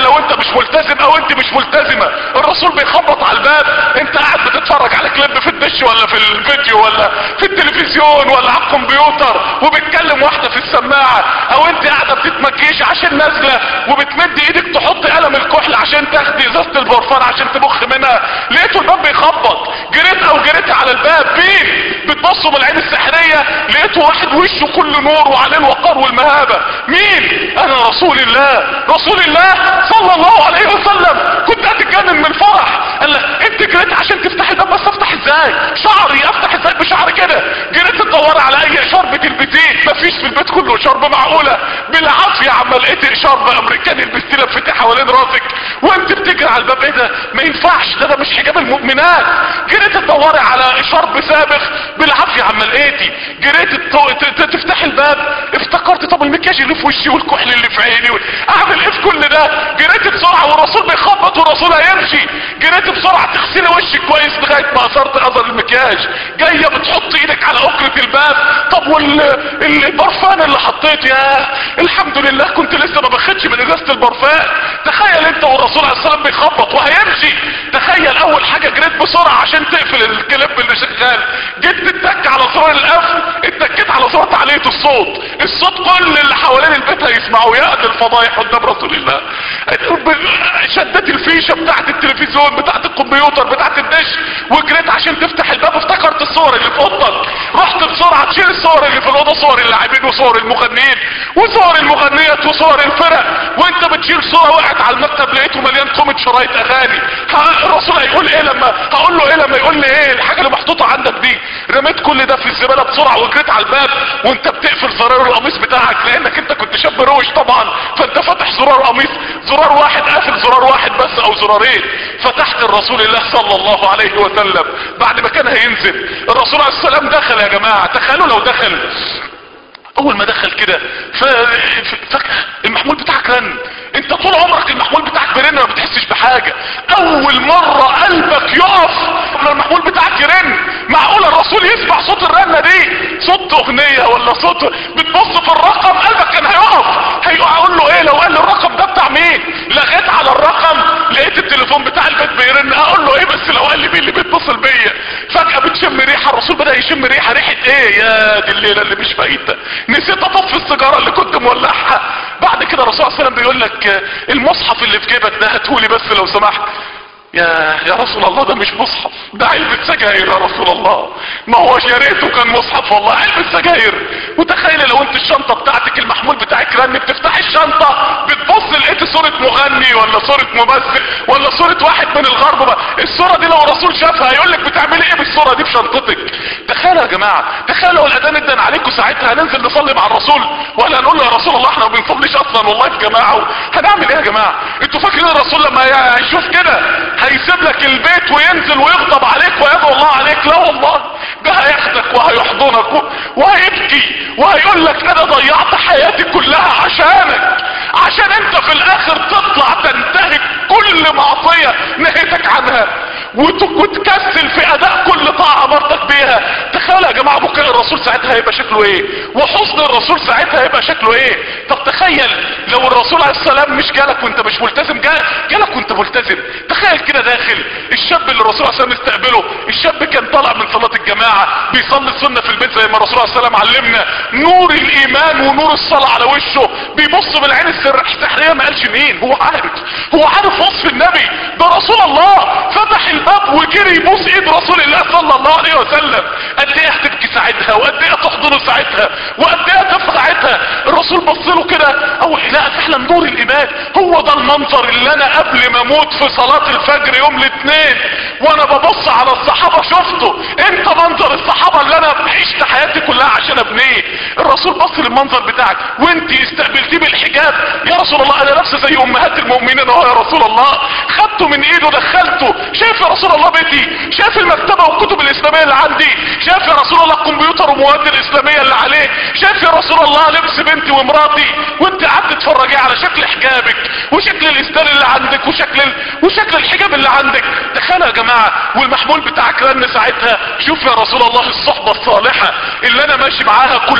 S1: ملتزم او انت مش ملتزمة الرسول بيخبط على الباب انت قاعد بتتفرج على كليب في الدش ولا في الفيديو ولا في التلفزيون ولا على الكمبيوتر وبتكلم واحدة في السماعة او انت قاعدة بتتمكيش عشان نازلة وبتمد ايدك تحط قلم الكحل عشان تاخدي ازازة البرفان عشان تبخ منها لقيتوا الباب بيخبط جريت او جريت على الباب مين بتبصوا من العين السحرية لقيتوا واحد وشه كله نور وعليه الوقار والمهابة مين انا رسول الله رسول الله صلى الله عليه وسلم كنت هتتجنن من الفرح قال لك انت جريت عشان تفتح الباب بس افتح ازاي شعري افتح ازاي بشعر كده جريت تدور على اي شربة البيتين مفيش في البيت كله شرب معقولة بالعافية عما لقيت شرب امريكاني البستيلة بفتح حوالين راسك وانت بتجري على الباب ايه ده ما ينفعش ده, ده مش حجاب المؤمنات جريت تدوري على شرب سابخ بالعافية عما لقيتي جريت تفتح الباب افتكرت طب المكياج اللي في وشي والكحل اللي في عيني اعمل ايه في كل ده جريت بسرعة والرسول بيخبط والرسول هيمشي جريت بسرعة تغسلي وشك كويس لغاية ما اثرت اثر المكياج جاية بتحط ايدك على اكرة الباب طب والبرفان اللي حطيت يا الحمد لله كنت لسه ما بخدش من ازازة البرفان تخيل انت والرسول عليه السلام بيخبط وهيمشي تخيل اول حاجة جريت بسرعة عشان تقفل الكليب اللي شغال جيت تتك على زرار القفل اتكيت على زرار تعليق الصوت الصوت كل اللي حوالين البيت هيسمعوا يا الفضايح قدام رسول الله شدت الفيشة بتاعت التلفزيون بتاعت الكمبيوتر بتاعت الدش وجريت عشان تفتح الباب افتكرت الصور اللي في اوضتك رحت بسرعة تشيل الصور اللي في الاوضة صور اللاعبين وصور المغنيين وصور المغنيات وصور الفرق وانت بتشيل صورة وقعت على المكتب لقيته مليان كومة شرايط اغاني الرسول هيقول ايه لما هقول له ايه لما يقول لي ايه الحاجة اللي محطوطة عندك دي رميت كل ده في الزبالة بسرعة وجريت على الباب وانت بتقفل زرار القميص بتاعك لانك انت كنت شاب روش طبعا فانت فاتح زرار قميص زرار واحد قافل زرار واحد بس او زرارين فتحت الرسول الله صلى الله عليه وسلم بعد ما كان هينزل الرسول عليه السلام دخل يا جماعة تخيلوا لو دخل اول ما دخل كده فجأة المحمول بتاعك رن انت طول عمرك المحمول بتاعك بيرن ما بتحسش بحاجة اول مرة قلبك يقف لما المحمول بتاعك يرن معقول الرسول يسمع صوت الرنة دي صوت اغنية ولا صوت بتبص في الرقم قلبك كان هيقف هيقول له ايه لو قال لي الرقم ده بتاع مين لغيت على الرقم لقيت التليفون بتاع البيت بيرن اقول له ايه بس لو قال لي مين اللي بيتصل بيا فجأة بتشم ريحة الرسول بدأ يشم ريحة ريحة ايه يا دي الليلة اللي مش فايتة نسيت اطفي السيجارة اللي كنت مولعها بعد كده الرسول صلى الله عليه وسلم بيقول لك المصحف اللي في جيبك ده هاتهولي بس لو سمحت يا يا رسول الله ده مش مصحف ده علبة سجاير يا رسول الله ما هوش يا ريته كان مصحف والله علبة سجاير وتخيل لو انت الشنطة بتاعتك المحمول بتاعك رن بتفتح الشنطة بتبص لقيت صورة مغني ولا صورة ممثل ولا صورة واحد من الغرب بقى الصورة دي لو الرسول شافها هيقول لك بتعملي ايه بالصورة دي في شنطتك تخيلوا يا جماعة تخيلوا الاذان ادن عليكم ساعتها هننزل نصلي مع الرسول ولا نقول له يا رسول الله احنا ما بنصليش اصلا والله في جماعة هنعمل ايه يا جماعة انتوا فاكرين الرسول لما هيشوف كده هيسيب لك البيت وينزل ويغضب عليك ويدعو الله عليك لا والله ده هياخدك وهيحضنك وهيبكي وهيقول لك انا ضيعت حياتي كلها عشانك عشان انت في الاخر تطلع تنتهك كل معصية نهيتك عنها وتكسل في اداء كل طاعة امرتك بيها تخيل يا جماعة بكاء الرسول ساعتها هيبقى شكله ايه وحزن الرسول ساعتها هيبقى شكله ايه طب تخيل لو الرسول عليه السلام مش جالك وانت مش ملتزم جالك وانت ملتزم تخيل كده داخل الشاب اللي الرسول عليه السلام استقبله الشاب كان طالع من صلاة الجماعة بيصلي السنة في البيت زي ما الرسول عليه السلام علمنا نور الايمان ونور الصلاة على وشه بيبص بالعين السحرية ما قالش مين هو عارف هو عارف وصف النبي ده رسول الله فتح الباب وجري يبوس ايد رسول الله صلى الله عليه وسلم قد ايه هتبكي ساعتها وقد ايه تحضنه ساعتها وقد ايه تفرح ساعتها الرسول بص له كده او لا فعلا نور الايمان هو ده المنظر اللي انا قبل ما اموت في صلاة الفجر يوم الاثنين وانا ببص على الصحابة شفته انت منظر الصحابة اللي انا عشت حياتي كلها عشان ابنيه الرسول بص للمنظر بتاعك وانت استقبلتيه بالحجاب يا رسول الله انا نفسي زي امهات المؤمنين اهو يا رسول الله خدته من ايده دخلته شايف يا رسول الله بيتي شايف المكتبة والكتب الاسلامية اللي عندي شايف يا رسول الله الكمبيوتر والمواد الاسلامية اللي عليه شايف يا رسول الله لبس بنتي ومراتي وانت قاعد تتفرجي على شكل حجابك وشكل الاستار اللي عندك وشكل ال... وشكل الحجاب اللي عندك تخيلوا يا جماعة والمحمول بتاعك رن ساعتها شوف يا رسول الله الصحبة الصالحة اللي انا ماشي معاها كلها على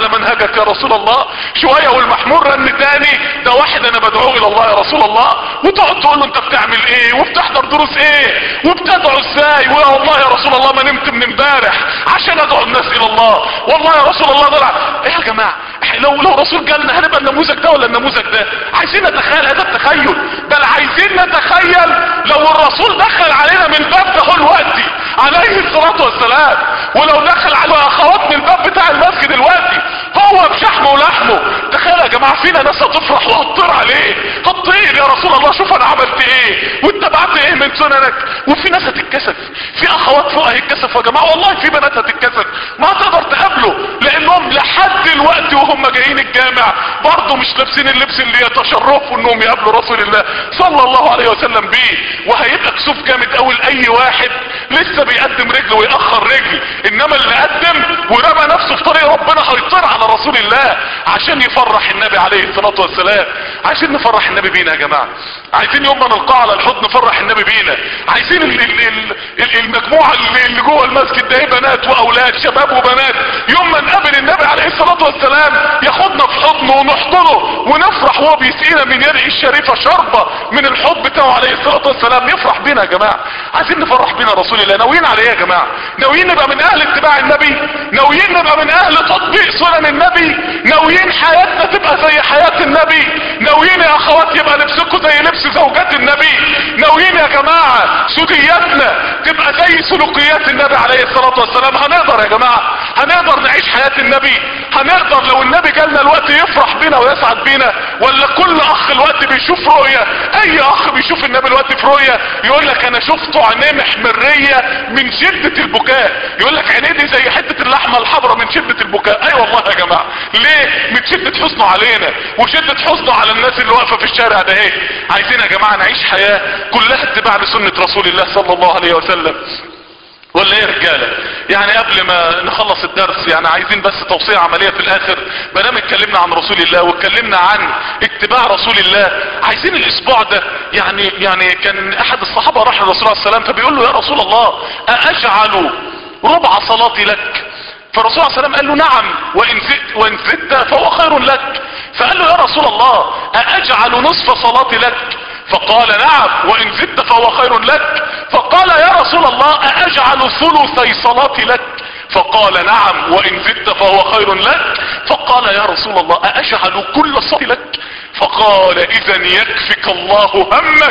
S1: على منهجك يا رسول الله شوية والمحمول رن تاني ده واحد انا بدعوه الى الله يا رسول الله وتقعد تقول له انت بتعمل ايه وبتحضر دروس ايه وبتدعو ازاي ويا والله يا رسول الله ما نمت من امبارح عشان ادعو الناس الى الله والله يا رسول الله ده ايه يا جماعه لو لو رسول جالنا هنبقى النموذج ده ولا النموذج ده عايزين نتخيل هذا التخيل بل عايزين نتخيل لو الرسول دخل علينا من الباب ده هو دلوقتي عليه الصلاة والسلام ولو دخل على اخوات من الباب بتاع المسجد دلوقتي هو بشحمه ولحمه تخيل يا جماعة فينا ناس هتفرح وهتطير عليه هتطير يا رسول الله شوف انا عملت ايه واتبعت ايه من سننك وفي ناس هتتكسف في اخوات فوق هيتكسفوا يا جماعة والله في بنات هتتكسف ما تقدر تقابله لانهم لحد دلوقتي وهم جايين الجامع برضه مش لابسين اللبس اللي يتشرفوا انهم يقابلوا رسول الله صلى الله عليه وسلم بيه وهيبقى كسوف جامد قوي لاي واحد لسه بيقدم رجل ويأخر رجل انما اللي قدم ورمى نفسه في طريق ربنا هيطير على رسول الله عشان يفرح النبي عليه الصلاة والسلام عايزين نفرح النبي بينا يا جماعة عايزين يوم ما نلقاه على الحوض نفرح النبي بينا عايزين ال ال ال ال المجموعة اللي, اللي جوه المسجد ده بنات واولاد شباب وبنات يوم ما نقابل النبي عليه الصلاة والسلام ياخدنا في حضنه ونحضنه ونفرح وهو بيسقينا من يده الشريفة شربة من الحب بتاعه عليه الصلاة والسلام يفرح بينا يا جماعة عايزين نفرح بينا رسول الله ناويين على ايه يا جماعة ناويين نبقى من اهل اتباع النبي ناويين نبقى من اهل تطبيق سنن النبي ناويين حياتنا تبقى زي حياة النبي ناويين يا اخوات يبقى لبسكم زي لبس زوجات النبي ناويين يا جماعة سلوكياتنا تبقى زي سلوكيات النبي عليه الصلاة والسلام هنقدر يا جماعة هنقدر نعيش حياة النبي هنقدر لو النبي جالنا الوقت يفرح بينا ويسعد بينا ولا كل اخ الوقت بيشوف رؤية اي اخ بيشوف النبي الوقت في رؤية يقول لك انا شفته عينيه محمرية من شدة البكاء يقول لك عينيه دي زي حتة اللحمة الحمراء من شدة البكاء اي أيوة والله يا جماعة ليه من شدة حزنه علينا وشدة حزنه على الناس اللي واقفة في الشارع ده ايه عايزين يا جماعة نعيش حياة كلها اتباع لسنة رسول الله صلى الله عليه وسلم ولا ايه يا رجاله يعني قبل ما نخلص الدرس يعني عايزين بس توصية عملية في الاخر ما دام اتكلمنا عن رسول الله واتكلمنا عن اتباع رسول الله عايزين الاسبوع ده يعني يعني كان احد الصحابة راح للرسول عليه السلام فبيقول له يا رسول الله ااجعل ربع صلاتي لك فالرسول عليه السلام قال له نعم وان زدت وان زدت فهو خير لك فقال له يا رسول الله ااجعل نصف صلاتي لك فقال نعم وان زدت فهو خير لك فقال يا رسول الله ااجعل ثلثي صلاتي لك فقال نعم وان زدت فهو خير لك فقال يا رسول الله ااجعل كل صلاتي لك فقال اذا يكفك الله همك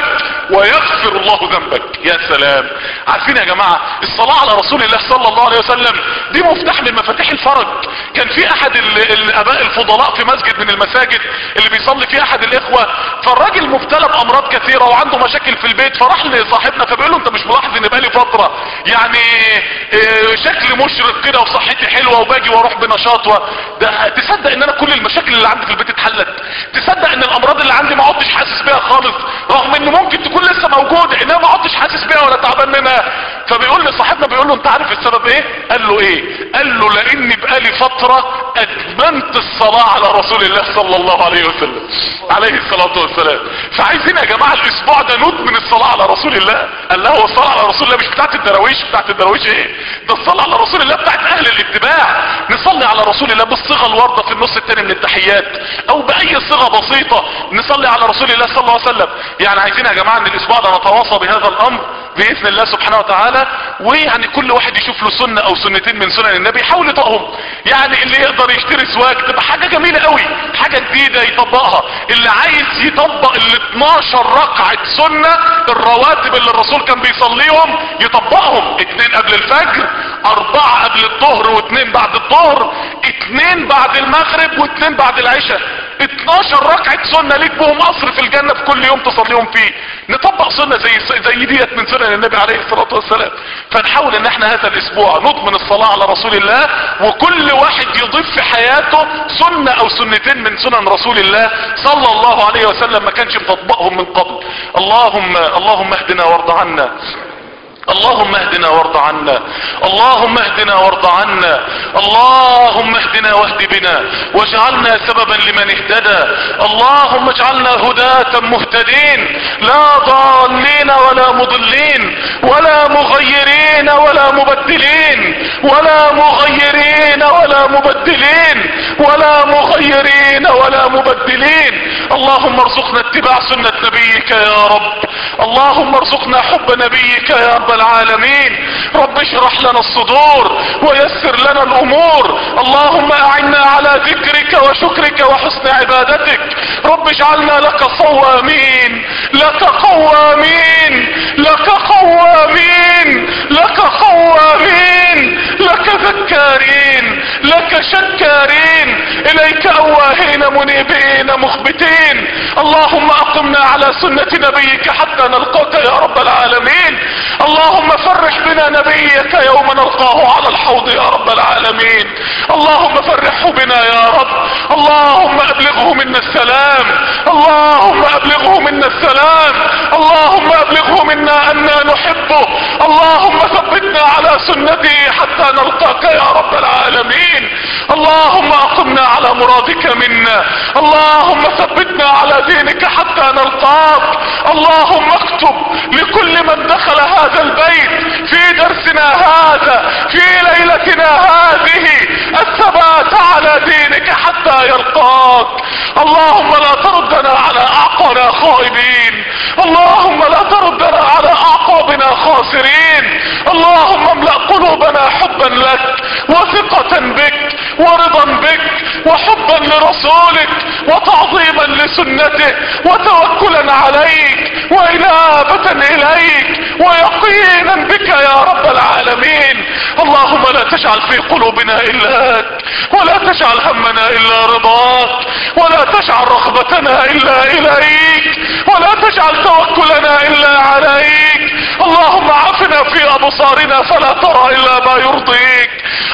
S1: ويغفر الله ذنبك يا سلام عارفين يا جماعة الصلاة على رسول الله صلى الله عليه وسلم دي مفتاح من مفاتيح الفرج كان في احد الاباء الفضلاء في مسجد من المساجد اللي بيصلي فيه احد الاخوة فالراجل مبتلى بامراض كثيرة وعنده مشاكل في البيت فراح لصاحبنا فبيقول له انت مش ملاحظ ان بقالي فترة يعني اه شكل مشرق كده وصحتي حلوة وباجي واروح بنشاط و... ده تصدق ان انا كل المشاكل اللي عندي في البيت اتحلت تصدق ان الامراض اللي عندي ما عدتش حاسس بيها خالص رغم ان ممكن تكون لسه موجودة انما ما عدتش حاسس بيها ولا تعبان منها فبيقول لصاحبنا بيقول له انت عارف السبب ايه قال له ايه قال له لاني بقالي فترة ادمنت الصلاة على رسول الله صلى الله عليه وسلم عليه الصلاة والسلام فعايزين يا جماعة الاسبوع ده ندمن الصلاة على رسول الله قال له هو الصلاة على رسول الله مش بتاعت الدراويش بتاعت الدراويش ايه ده الصلاة على رسول الله بتاعت اهل الاتباع نصلي على رسول الله بالصيغة الواردة في النص التاني من التحيات او باي صيغة بسيطة نصلي على رسول الله صلى الله عليه وسلم يعني عايزين يا جماعة ان الاسبوع ده نتواصى بهذا الامر باذن الله سبحانه وتعالى ويعني كل واحد يشوف له سنة او سنتين من سنن النبي يحاول يطقهم يعني اللي يقدر يشتري سواك تبقى حاجة جميلة قوي حاجة جديدة يطبقها اللي عايز يطبق ال 12 ركعة سنة الرواتب اللي الرسول كان بيصليهم يطبقهم اتنين قبل الفجر اربعة قبل الظهر واتنين بعد الظهر اتنين بعد المغرب واتنين بعد العشاء 12 ركعة سنة ليك بهم قصر في الجنة في كل يوم تصليهم فيه نطبق سنة زي زي ديت من سنن النبي عليه الصلاة والسلام فنحاول ان احنا هذا الاسبوع نضمن الصلاة على رسول الله وكل واحد يضيف في حياته سنة او سنتين من سنن رسول الله صلى الله عليه وسلم ما كانش مطبقهم من قبل اللهم اللهم اهدنا وارض عنا اللهم اهدنا وارض عنا اللهم اهدنا وارض عنا اللهم اهدنا واهد بنا واجعلنا سببا لمن اهتدى اللهم اجعلنا هداة مهتدين لا ضالين ولا مضلين ولا مغيرين ولا مبدلين ولا مغيرين ولا مبدلين ولا مغيرين ولا مبدلين اللهم ارزقنا اتباع سنة نبيك يا رب اللهم ارزقنا حب نبيك يا رب العالمين رب اشرح لنا الصدور ويسر لنا الامور اللهم اعنا على ذكرك وشكرك وحسن عبادتك رب اجعلنا لك صوامين لك قوامين لك قوامين لك خوامين لك ذكارين لك شكارين اليك اواهين منيبين مخبتين اللهم اقمنا على سنة نبيك حتى نلقاك يا رب العالمين اللهم فرح بنا نبيك يوم نلقاه على الحوض يا رب العالمين اللهم فرحه بنا يا رب اللهم ابلغه منا السلام اللهم ابلغه منا السلام اللهم ابلغه منا انا نحبه اللهم ثبتنا على سنته حتى نلقاك يا رب العالمين اللهم اقمنا على مرادك منا اللهم ثبتنا على دينك حتى نلقاك اللهم اكتب لكل من دخل هذا البيت في درسنا هذا في ليلتنا هذه الثبات على دينك حتى يلقاك اللهم لا تردنا على اعقابنا خائبين اللهم لا تردنا على اعقابنا خاسرين اللهم املأ قلوبنا حبا لك وثقة بك ورضا بك وحبا لرسولك وتعظيما لسنته وتوكلا عليك وانابة اليك ويقينا بك يا رب العالمين اللهم لا تجعل في قلوبنا الاك ولا تجعل همنا الا رضاك ولا تجعل رغبتنا الا اليك ولا تجعل توكلنا الا عليك اللهم عافنا في ابصارنا فلا ترى الا ما يرضيك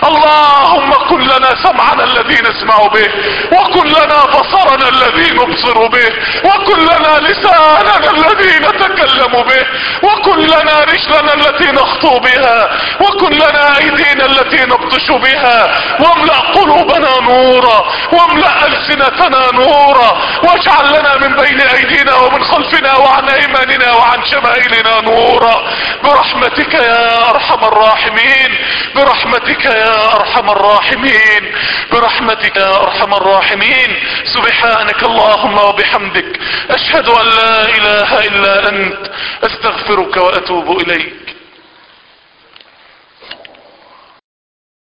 S1: اللهم كن لنا سمعنا الذي نسمع به وكن لنا بصرنا الذي نبصر به وكن لنا لساننا الذي نتكلم به وكن لنا رجلنا التي نخطو بها وكن لنا ايدينا التي نبطش بها واملأ قلوبنا نورا واملأ السنتنا نورا واجعل لنا من بين ايدينا ومن خلفنا وعن ايماننا وعن شمائلنا نورا برحمتك يا ارحم الراحمين برحمتك يا ارحم الراحمين برحمتك يا ارحم الراحمين سبحانك اللهم وبحمدك اشهد ان لا اله الا انت استغفرك واتوب اليك